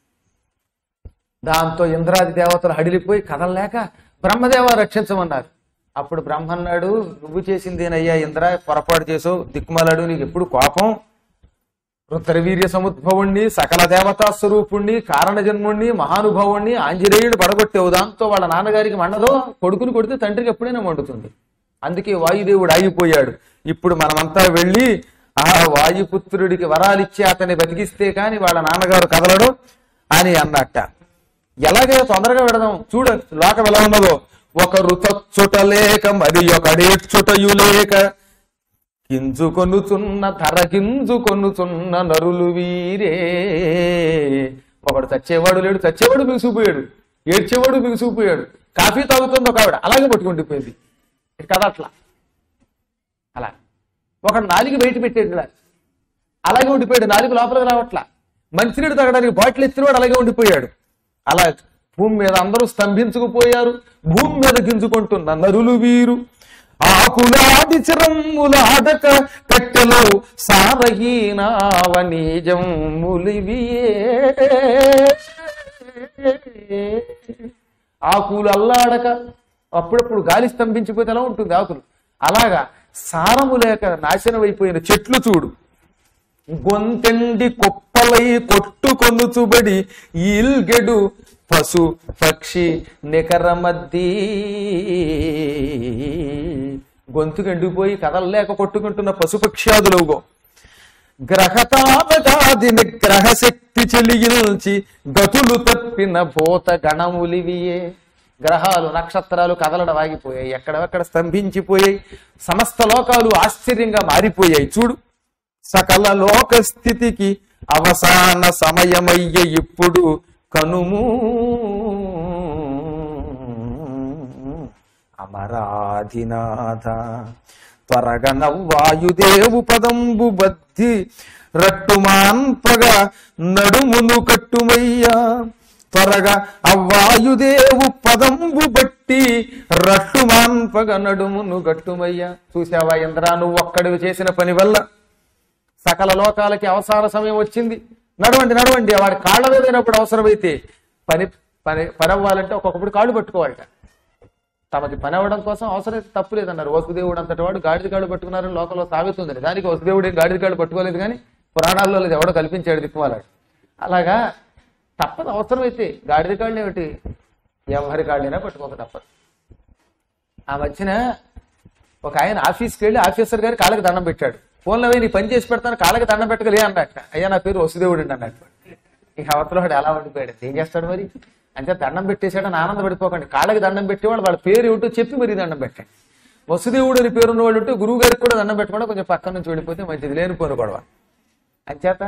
దాంతో ఇంద్రాది దేవతలు హడిలిపోయి కదలలేక బ్రహ్మదేవ రక్షించమన్నారు అప్పుడు బ్రహ్మ అన్నాడు నువ్వు చేసిందేనయ్యా ఇంద్ర పొరపాటు చేసావు దిక్కుమాలాడు నీకు ఎప్పుడు కోపం రుద్రవీర్య సముద్భవుణ్ణి సకల దేవతా స్వరూపుణ్ణి కారణ జన్ముణ్ణి మహానుభావుణ్ణి ఆంజనేయుడు పడగొట్టేవు దాంతో వాళ్ళ నాన్నగారికి మండదో కొడుకుని కొడితే తండ్రికి ఎప్పుడైనా మండుతుంది అందుకే వాయుదేవుడు ఆగిపోయాడు ఇప్పుడు మనమంతా వెళ్ళి ఆ వాయుపుత్రుడికి వరాలిచ్చి అతన్ని బతికిస్తే కాని వాళ్ళ నాన్నగారు కదలడు అని అన్నట్ట ఎలాగే తొందరగా పెడదాం చూడ లోకం ఎలా ఉన్నదో ఒకరు తచ్చుట లేక మరి ఒకడేచ్చుటయు లేక కింజు కొనుచున్న ధర కింజు కొనుచున్న నరులు వీరే ఒకడు చచ్చేవాడు లేడు చచ్చేవాడు బిగుసుకుపోయాడు ఏడ్చేవాడు బిగుసుకుపోయాడు కాఫీ తాగుతుంది ఒక ఆవిడ అలాగే పట్టుకుండిపోయింది కదా అట్లా అలా ఒకడు నాలుగు బయట పెట్టాడు అలాగే ఉండిపోయాడు నాలుగు లోపలికి రావట్లా మంచినీడు తాగడానికి బాటిల్ ఎత్తినవాడు అలాగే ఉండిపోయాడు అలా భూమి మీద అందరూ స్తంభించుకుపోయారు భూమి మీద గింజుకుంటున్న నరులు వీరు ఆకులాది చిరమ్ములాడక కట్టెలు సారహీనావనీజములివియే ఆకులు అల్లాడక అప్పుడప్పుడు గాలి స్తంభించిపోతే ఎలా ఉంటుంది ఆకులు అలాగా సారము లేక నాశనం అయిపోయిన చెట్లు చూడు గొంతెండి కుప్పలై కొట్టుకొనుచుబడి ఈల్గెడు పశు పక్షి నికర మద్దీ గొంతుకు ఎండిపోయి కదలలేక కొట్టుకుంటున్న పశుపక్ష్యాదులవుగో గ్రహతాపగాది నిగ్రహ శక్తి చెలిగిల్చి గతులు తప్పిన భూత గణములివియే గ్రహాలు నక్షత్రాలు కదలడం ఆగిపోయాయి ఎక్కడెక్కడ స్తంభించిపోయాయి సమస్త లోకాలు ఆశ్చర్యంగా మారిపోయాయి చూడు సకల లోక స్థితికి అవసాన సమయమయ్య ఇప్పుడు కనుము అమరాధినాథ త్వరగ నవ్వాయుదేవు పదంబు బద్ధి రట్టుమాన్పగా నడుమును కట్టుమయ్యా త్వరగా అవ్వాయుదేవు పదంబు బట్టి రట్టుమాన్పగ నడుమును గట్టుమయ్యా చూసావా ఇంద్రా నువ్వు ఒక్కడివి చేసిన పని వల్ల సకల లోకాలకి అవసర సమయం వచ్చింది నడవండి నడవండి వాడి కాళ్ళ మీద అయినప్పుడు అవసరమైతే పని పని పని అవ్వాలంటే ఒక్కొక్కప్పుడు కాళ్ళు పట్టుకోవాలట తమకి పని అవ్వడం కోసం అవసరం తప్పు లేదన్నారు వసుదేవుడు అంతటి వాడు గాడిద కాళ్ళు పట్టుకున్నారని లోకంలో సాగుతుందని దానికి వసుదేవుడు ఏం గాడిద కాళ్ళు పట్టుకోలేదు కానీ పురాణాల్లో లేదు ఎవడో కల్పించాడు దిక్కుమాలాడు అలాగా తప్పదు అవసరమైతే గాడిద కాళ్ళు ఏమిటి ఎవరి కాళ్ళైనా పట్టుకోక తప్పదు ఆ మధ్యన ఒక ఆయన ఆఫీస్కి వెళ్ళి ఆఫీసర్ గారి కాళ్ళకి దండం పెట్టాడు ఫోన్లో పోయి నీ పని చేసి పెడతాను కాళ్ళకి దండం పెట్టగలే అన్నట్ట అయ్యా నా పేరు వసుదేవుడు అండి అన్నట్టు ఈ అవతల వాడు ఎలా ఉండిపోయాడు ఏం చేస్తాడు మరి అంటే దండం పెట్టేశాడని ఆనందపడిపోకండి కాళ్ళకి దండం పెట్టేవాడు వాళ్ళ పేరు ఏమిటో చెప్పి మరి దండం పెట్టండి వసుదేవుడు అని పేరున్న వాళ్ళు ఉంటే గురువు గారికి కూడా దండం పెట్టకుండా కొంచెం పక్కన నుంచి వెళ్ళిపోతే మంచిది లేనిపోను గొడవ అంచేత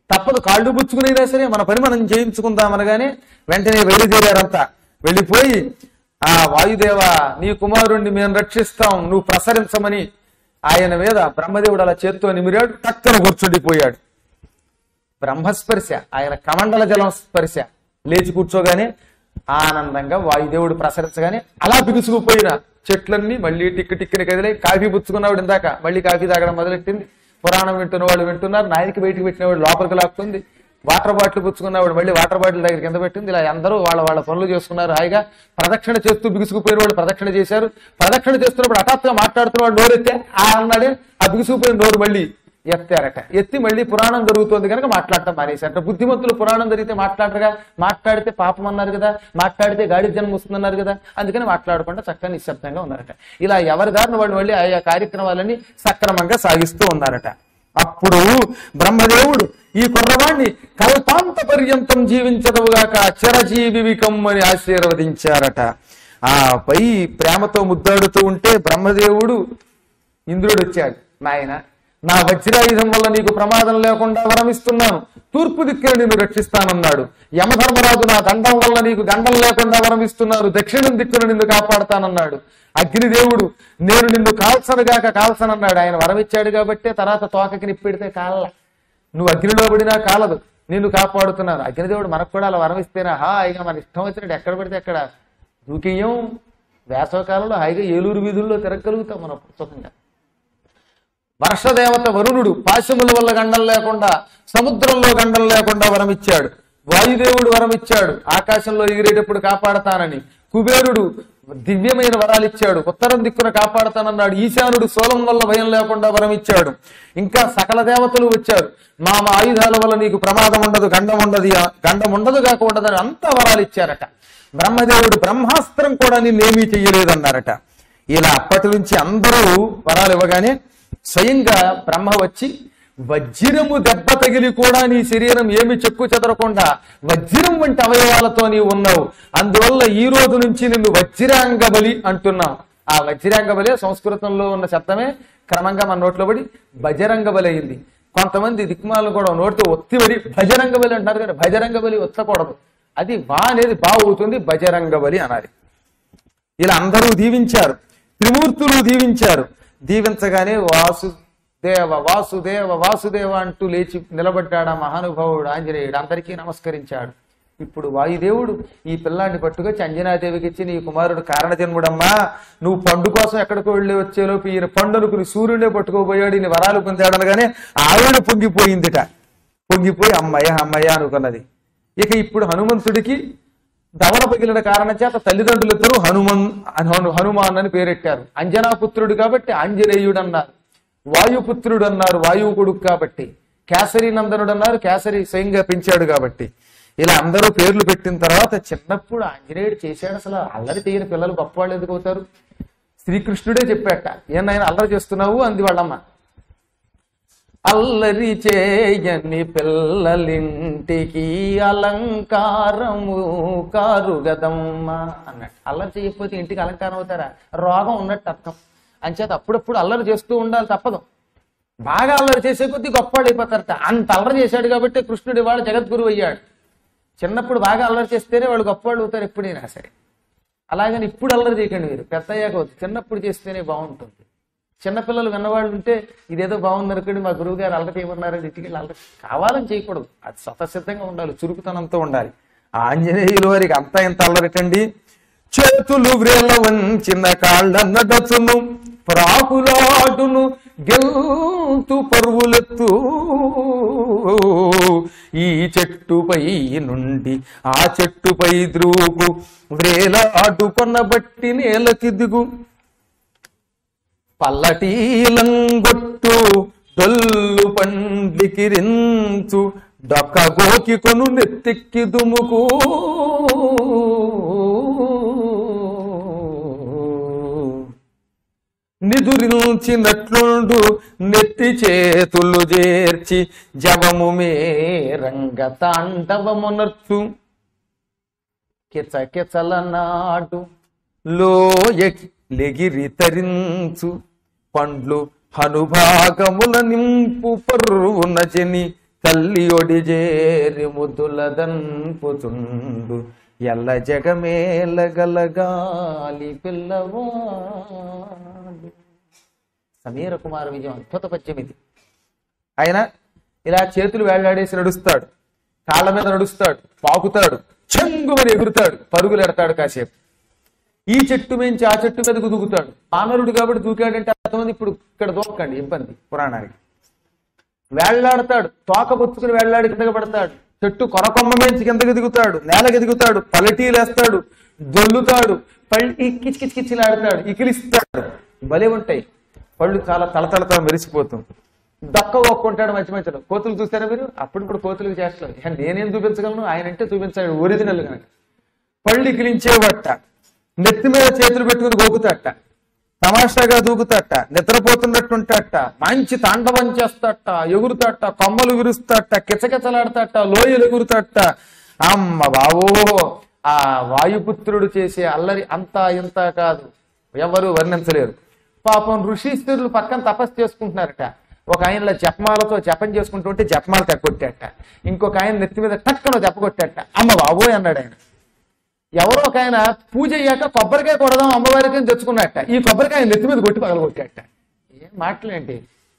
తప్పదు కాళ్ళు పుచ్చుకునేదా సరే మన పని మనం చేయించుకుందాం అనగానే వెంటనే బయలుదేరారంతా వెళ్ళిపోయి ఆ వాయుదేవ నీ కుమారుణ్ణి మేము రక్షిస్తాం నువ్వు ప్రసరించమని ఆయన మీద బ్రహ్మదేవుడు అలా చేత్తో నిమిరాడు టక్కన కూర్చుండిపోయాడు బ్రహ్మస్పర్శ ఆయన కమండల జలం స్పర్శ లేచి కూర్చోగానే ఆనందంగా వాయుదేవుడు ప్రసరించగానే అలా బిగుసుకుపోయిన చెట్లన్నీ మళ్ళీ టిక్కు టిక్కుని కదిలే కాఫీ పుచ్చుకున్నవాడు ఇందాక మళ్ళీ కాఫీ తాగడం మొదలెట్టింది పురాణం వింటున్న వాళ్ళు వింటున్నారు నాయకి బయటికి పెట్టినవాడు లోపలికి లాక్కుంది వాటర్ బాటిల్ పుచ్చుకున్నవాడు మళ్ళీ వాటర్ బాటిల్ దగ్గర కింద పెట్టింది ఇలా అందరూ వాళ్ళ వాళ్ళ పనులు చేసుకున్నారు హాయిగా ప్రదక్షిణ చేస్తూ బిగుసుకుపోయిన వాళ్ళు ప్రదక్షిణ చేశారు ప్రదక్షిణ చేస్తున్నప్పుడు హఠాత్తుగా మాట్లాడుతున్న వాడు నోరెత్తే ఆ అన్నాడే ఆ బిగుసుకుపోయిన నోరు మళ్ళీ ఎత్తారట ఎత్తి మళ్ళీ పురాణం జరుగుతోంది కనుక మాట్లాడటం మానేశారట బుద్ధిమంతులు పురాణం జరిగితే మాట్లాడరుగా మాట్లాడితే పాపం అన్నారు కదా మాట్లాడితే గాడి జన్మ వస్తుందన్నారు కదా అందుకని మాట్లాడకుండా చక్కగా నిశ్శబ్దంగా ఉన్నారట ఇలా ఎవరి దారిని వాళ్ళు మళ్ళీ ఆయా కార్యక్రమాలన్నీ సక్రమంగా సాగిస్తూ ఉన్నారట అప్పుడు బ్రహ్మదేవుడు ఈ కుర్రవాణ్ణి కల్పాంత పర్యంతం జీవించదవుగాక చిరజీవికం అని ఆశీర్వదించారట ఆ పై ప్రేమతో ముద్దాడుతూ ఉంటే బ్రహ్మదేవుడు ఇంద్రుడు వచ్చాడు నాయన నా వజ్రాయుధం వల్ల నీకు ప్రమాదం లేకుండా వరమిస్తున్నాను తూర్పు దిక్కున నిన్ను రక్షిస్తానన్నాడు యమధర్మరాజు నా దండం వల్ల నీకు గండం లేకుండా వరమిస్తున్నారు దక్షిణం దిక్కున నిన్ను కాపాడతానన్నాడు అగ్నిదేవుడు నేను నిన్ను కాల్సనుగాక కాల్సనన్నాడు ఆయన వరమిచ్చాడు కాబట్టే తర్వాత తోకకి నిప్పెడితే కాల నువ్వు అగ్నిలో పడినా కాలదు నిన్ను కాపాడుతున్నాను అగ్నిదేవుడు మనకు కూడా అలా వరమిస్తేనా హాయిగా మన ఇష్టం వచ్చినట్టు ఎక్కడ పడితే అక్కడ దూకియం వేసవకాలంలో హాయిగా ఏలూరు వీధుల్లో తిరగలుగుతాం మనం సుఖంగా వర్షదేవత వరుణుడు పాశముల వల్ల గండం లేకుండా సముద్రంలో గండం లేకుండా వరమిచ్చాడు వాయుదేవుడు వరమిచ్చాడు ఆకాశంలో ఎగిరేటప్పుడు కాపాడతానని కుబేరుడు దివ్యమైన వరాలు ఇచ్చాడు ఉత్తరం దిక్కున కాపాడతానన్నాడు ఈశానుడు సోలం వల్ల భయం లేకుండా వరమిచ్చాడు ఇంకా సకల దేవతలు వచ్చారు మా మా ఆయుధాల వల్ల నీకు ప్రమాదం ఉండదు గండం ఉండదు గండం ఉండదు కాక ఉండదని అంతా వరాలు ఇచ్చారట బ్రహ్మదేవుడు బ్రహ్మాస్త్రం కూడా నిన్నేమీ చెయ్యలేదన్నారట ఇలా అప్పటి నుంచి అందరూ వరాలు ఇవ్వగానే స్వయంగా బ్రహ్మ వచ్చి వజ్రము దెబ్బ తగిలి కూడా నీ శరీరం ఏమి చెక్కు చెదరకుండా వజ్రం వంటి అవయవాలతో నీవు ఉన్నావు అందువల్ల ఈ రోజు నుంచి నిన్ను వజ్రాంగ బలి అంటున్నాం ఆ వజ్రాంగ బలి సంస్కృతంలో ఉన్న శబ్దమే క్రమంగా మన నోట్లో పడి బజరంగ బలి అయింది కొంతమంది దిక్మాలను కూడా నోటితో ఒత్తిబడి భజరంగ బలి అంటారు కానీ భజరంగ బలి ఒత్తకూడదు అది బా అనేది బాగుతుంది బజరంగ బలి అనాలి ఇలా అందరూ దీవించారు త్రిమూర్తులు దీవించారు దీవించగానే వాసుదేవ వాసుదేవ వాసుదేవ అంటూ లేచి నిలబడ్డాడు ఆ మహానుభావుడు ఆంజనేయుడు అందరికీ నమస్కరించాడు ఇప్పుడు వాయుదేవుడు ఈ పిల్లాన్ని పట్టుకొచ్చి అంజనాదేవికి ఇచ్చి నీ కుమారుడు కారణజన్ముడమ్మా నువ్వు పండు కోసం ఎక్కడికో వెళ్ళి వచ్చేలోపు ఈయన పండు అనుకుని సూర్యుడే పట్టుకోబోయాడు ఈయన వరాలు పొందాడు అనగానే ఆవిడ పొంగిపోయిందిట పొంగిపోయి అమ్మయ్య అమ్మయ్య అనుకున్నది ఇక ఇప్పుడు హనుమంతుడికి దవడ పగిలిన కారణం చేత తల్లిదండ్రులిద్దరూ హనుమన్ హను హనుమాన్ అని పేరెట్టారు అంజనాపుత్రుడు కాబట్టి ఆంజనేయుడు అన్నారు వాయుపుత్రుడు అన్నారు వాయువు కొడుకు కాబట్టి కేసరి నందనుడు అన్నారు కేసరి స్వయంగా పెంచాడు కాబట్టి ఇలా అందరూ పేర్లు పెట్టిన తర్వాత చిన్నప్పుడు ఆంజనేయుడు చేశాడు అసలు అల్లరి చేయని పిల్లలు గొప్పవాళ్ళు ఎందుకు అవుతారు శ్రీకృష్ణుడే చెప్పాట ఏనాయన అల్లరి చేస్తున్నావు అంది వాళ్ళమ్మ అల్లరి చేయని పిల్లలింటికి అలంకారము కారు గదమ్మ అన్నట్టు అల్లరి చేయకపోతే ఇంటికి అలంకారం అవుతారా రోగం ఉన్నట్టు అర్థం అంచేత అప్పుడప్పుడు అల్లరి చేస్తూ ఉండాలి తప్పదు బాగా అల్లరి చేసే కొద్దీ గొప్పవాడు అయిపోతారట అంత అల్లరి చేశాడు కాబట్టి కృష్ణుడు వాడు జగద్గురు అయ్యాడు చిన్నప్పుడు బాగా అల్లరి చేస్తేనే వాళ్ళు గొప్పవాళ్ళు అవుతారు ఎప్పుడైనా సరే అలాగని ఇప్పుడు అల్లరి చేయకండి మీరు పెద్ద అయ్యాక వద్దు చిన్నప్పుడు చేస్తేనే బాగుంటుంది చిన్నపిల్లలు విన్నవాళ్ళు ఉంటే ఇదేదో బాగుంది అనుకోండి మా గురువు గారు అల్లరి చేయమన్నారని ఇంటికి వెళ్ళి అల్లరి కావాలని చేయకూడదు అది స్వతసిద్ధంగా ఉండాలి చురుకుతనంతో ఉండాలి ఆ ఆంజనేయులు వారికి అంతా ఎంత అల్లరిటండి చేతులు వ్రేల వంచిన కాళ్ళ నడచును ప్రాకులాడును గెంతు పరువులెత్తు ఈ చెట్టుపై నుండి ఆ చెట్టుపై ద్రూగు వ్రేలాడుకొన బట్టి నేలకి దిగు పల్లటీలంగొట్టు డొల్లు పండ్లికిరించు డొక్క గోకి కొను నెత్తిక్కి దుముకు నిదురించినట్లుండు నెత్తి చేతులు చేర్చి జవము మే రంగ తాండవమునర్చు కిచ కిచల నాడు లోయకి లెగిరి తరించు పండ్లు హనుభాగముల నింపు పర్వున జని తల్లి ఒడిజేరి ముద్దులదన్పుతుండు ఎల్ల జగమేలగలగాలి పిల్లవాడు సమీర కుమార విజయం అద్భుత పద్యం ఇది ఆయన ఇలా చేతులు వేళ్లాడేసి నడుస్తాడు కాళ్ళ మీద నడుస్తాడు పాకుతాడు చెంగుమని ఎగురుతాడు పరుగులు ఎడతాడు కాసేపు ఈ చెట్టు మించి ఆ చెట్టు మీదకు దూకుతాడు ఆనరుడు కాబట్టి దూకాడంటే అర్థమంది ఇప్పుడు ఇక్కడ దూకండి ఇబ్బంది పురాణానికి వేళ్లాడతాడు తోక పుచ్చుకుని వేళ్లాడి కిందకి పడతాడు చెట్టు కొరకొమ్మ మించి కిందకి దిగుతాడు నేలకి దిగుతాడు పలటీలేస్తాడు దొల్లుతాడు పళ్ళు కిచి కిచి కిచిలాడతాడు ఇకిలిస్తాడు భలే ఉంటాయి పళ్ళు చాలా తలతలతో మెరిసిపోతాం దక్క ఒక్కుంటాడు మంచి మంచిలో కోతులు చూస్తారా మీరు అప్పుడు ఇప్పుడు కోతులకు చేస్తారు ఇక నేనేం చూపించగలను ఆయన అంటే చూపించాడు ఒరిజినల్ కనుక పళ్ళు ఇకిలించేవట్ట నెత్తి మీద చేతులు పెట్టుకుని గోకుతాట తమాషాగా దూకుతాట నిద్రపోతున్నట్టుంటాట మంచి తాండవం చేస్తాట ఎగురుతాట కొమ్మలు విరుస్తాట కిచకిచలాడతాట లోయలు ఎగురుతాట అమ్మ బావో ఆ వాయుపుత్రుడు చేసే అల్లరి అంతా ఇంత కాదు ఎవరు వర్ణించలేరు పాపం ఋషీశ్వరులు పక్కన తపస్సు చేసుకుంటున్నారట ఒక ఆయనలో జపమాలతో జపం చేసుకుంటుంటే జపమాల తెగొట్టాట ఇంకొక ఆయన నెత్తి మీద టక్కన జపగొట్టాట అమ్మ బాబోయ్ అన్నాడు ఆయన ఎవరో ఒక ఆయన పూజ అయ్యాక కొబ్బరికాయ కొడదాం అమ్మవారికి అని తెచ్చుకున్నట్ట ఈ కొబ్బరికాయ నెత్తి మీద కొట్టి పగలగొట్టాట ఏం మాటలేంటి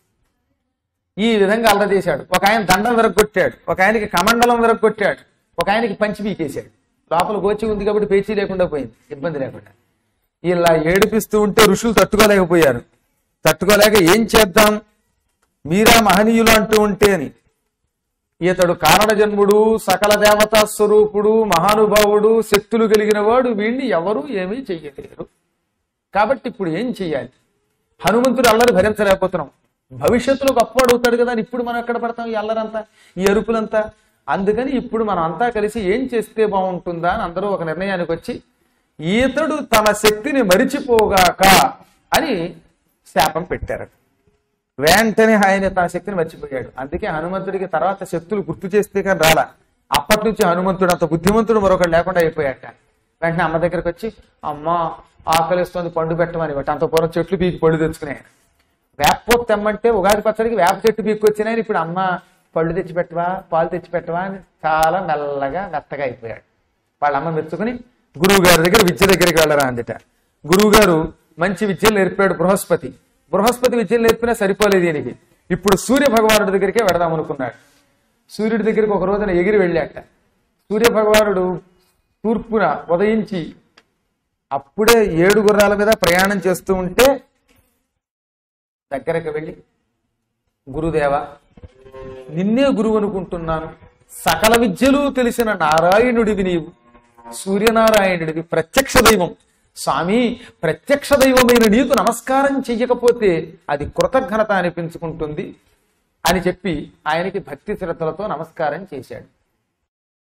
ఈ విధంగా అల్లరి చేశాడు ఒక ఆయన దండం విరగొట్టాడు ఒక ఆయనకి కమండలం విరగొట్టాడు ఒక ఆయనకి పంచి పీకేశాడు లోపల గోచి ఉంది కాబట్టి పేచీ లేకుండా పోయింది ఇబ్బంది లేకుండా ఇలా ఏడిపిస్తూ ఉంటే ఋషులు తట్టుకోలేకపోయారు తట్టుకోలేక ఏం చేద్దాం మీరా మహనీయులు అంటూ ఉంటే అని ఇతడు కారణ జన్ముడు సకల దేవతా స్వరూపుడు మహానుభావుడు శక్తులు కలిగిన వాడు వీడిని ఎవరు ఏమీ చెయ్యలేరు కాబట్టి ఇప్పుడు ఏం చెయ్యాలి హనుమంతుడు అల్లరి భరించలేకపోతున్నాం భవిష్యత్తులో గొప్పవాడు అవుతాడు కదా అని ఇప్పుడు మనం ఎక్కడ పడతాం ఈ అల్లరంతా ఈ అరుపులంతా అందుకని ఇప్పుడు మనం అంతా కలిసి ఏం చేస్తే బాగుంటుందా అని అందరూ ఒక నిర్ణయానికి వచ్చి ఈతడు తన శక్తిని మరిచిపోగాక అని శాపం పెట్టారు వెంటనే ఆయన తన శక్తిని మర్చిపోయాడు అందుకే హనుమంతుడికి తర్వాత శక్తులు గుర్తు చేస్తే కానీ రాలా అప్పటి నుంచి హనుమంతుడు అంత బుద్ధిమంతుడు మరొకటి లేకుండా అయిపోయాట వెంటనే అమ్మ దగ్గరకు వచ్చి అమ్మ ఆకలిస్తుంది పండు పెట్టమని బట్టి అంత పూర్వం చెట్లు పీకి పళ్ళు తెచ్చుకున్నాయి వేపపోతు తెమ్మంటే ఉగాది పచ్చడికి వేప చెట్టు పీక్కొచ్చినాయని ఇప్పుడు అమ్మ పళ్ళు తెచ్చి పెట్టవా పాలు తెచ్చి పెట్టవా అని చాలా మెల్లగా మెత్తగా అయిపోయాడు వాళ్ళ అమ్మ మెచ్చుకుని గురువు గారి దగ్గర విద్య దగ్గరికి వెళ్ళరా అందట గురువు గారు మంచి విద్యలు నేర్పాడు బృహస్పతి బృహస్పతి విద్యలు నేర్పినా సరిపోలేదు దీనికి ఇప్పుడు సూర్య భగవానుడి దగ్గరికే వెడదాం అనుకున్నాడు సూర్యుడి దగ్గరికి ఒక రోజున ఎగిరి వెళ్ళాట సూర్య భగవానుడు తూర్పున ఉదయించి అప్పుడే ఏడు గుర్రాల మీద ప్రయాణం చేస్తూ ఉంటే దగ్గరకు వెళ్ళి గురుదేవ నిన్నే గురువు అనుకుంటున్నాను సకల విద్యలు తెలిసిన నారాయణుడివి నీవు సూర్యనారాయణుడివి ప్రత్యక్ష దైవం స్వామి ప్రత్యక్ష దైవమైన నీకు నమస్కారం చెయ్యకపోతే అది కృతజ్ఞత అనిపించుకుంటుంది అని చెప్పి ఆయనకి భక్తి శ్రద్ధలతో నమస్కారం చేశాడు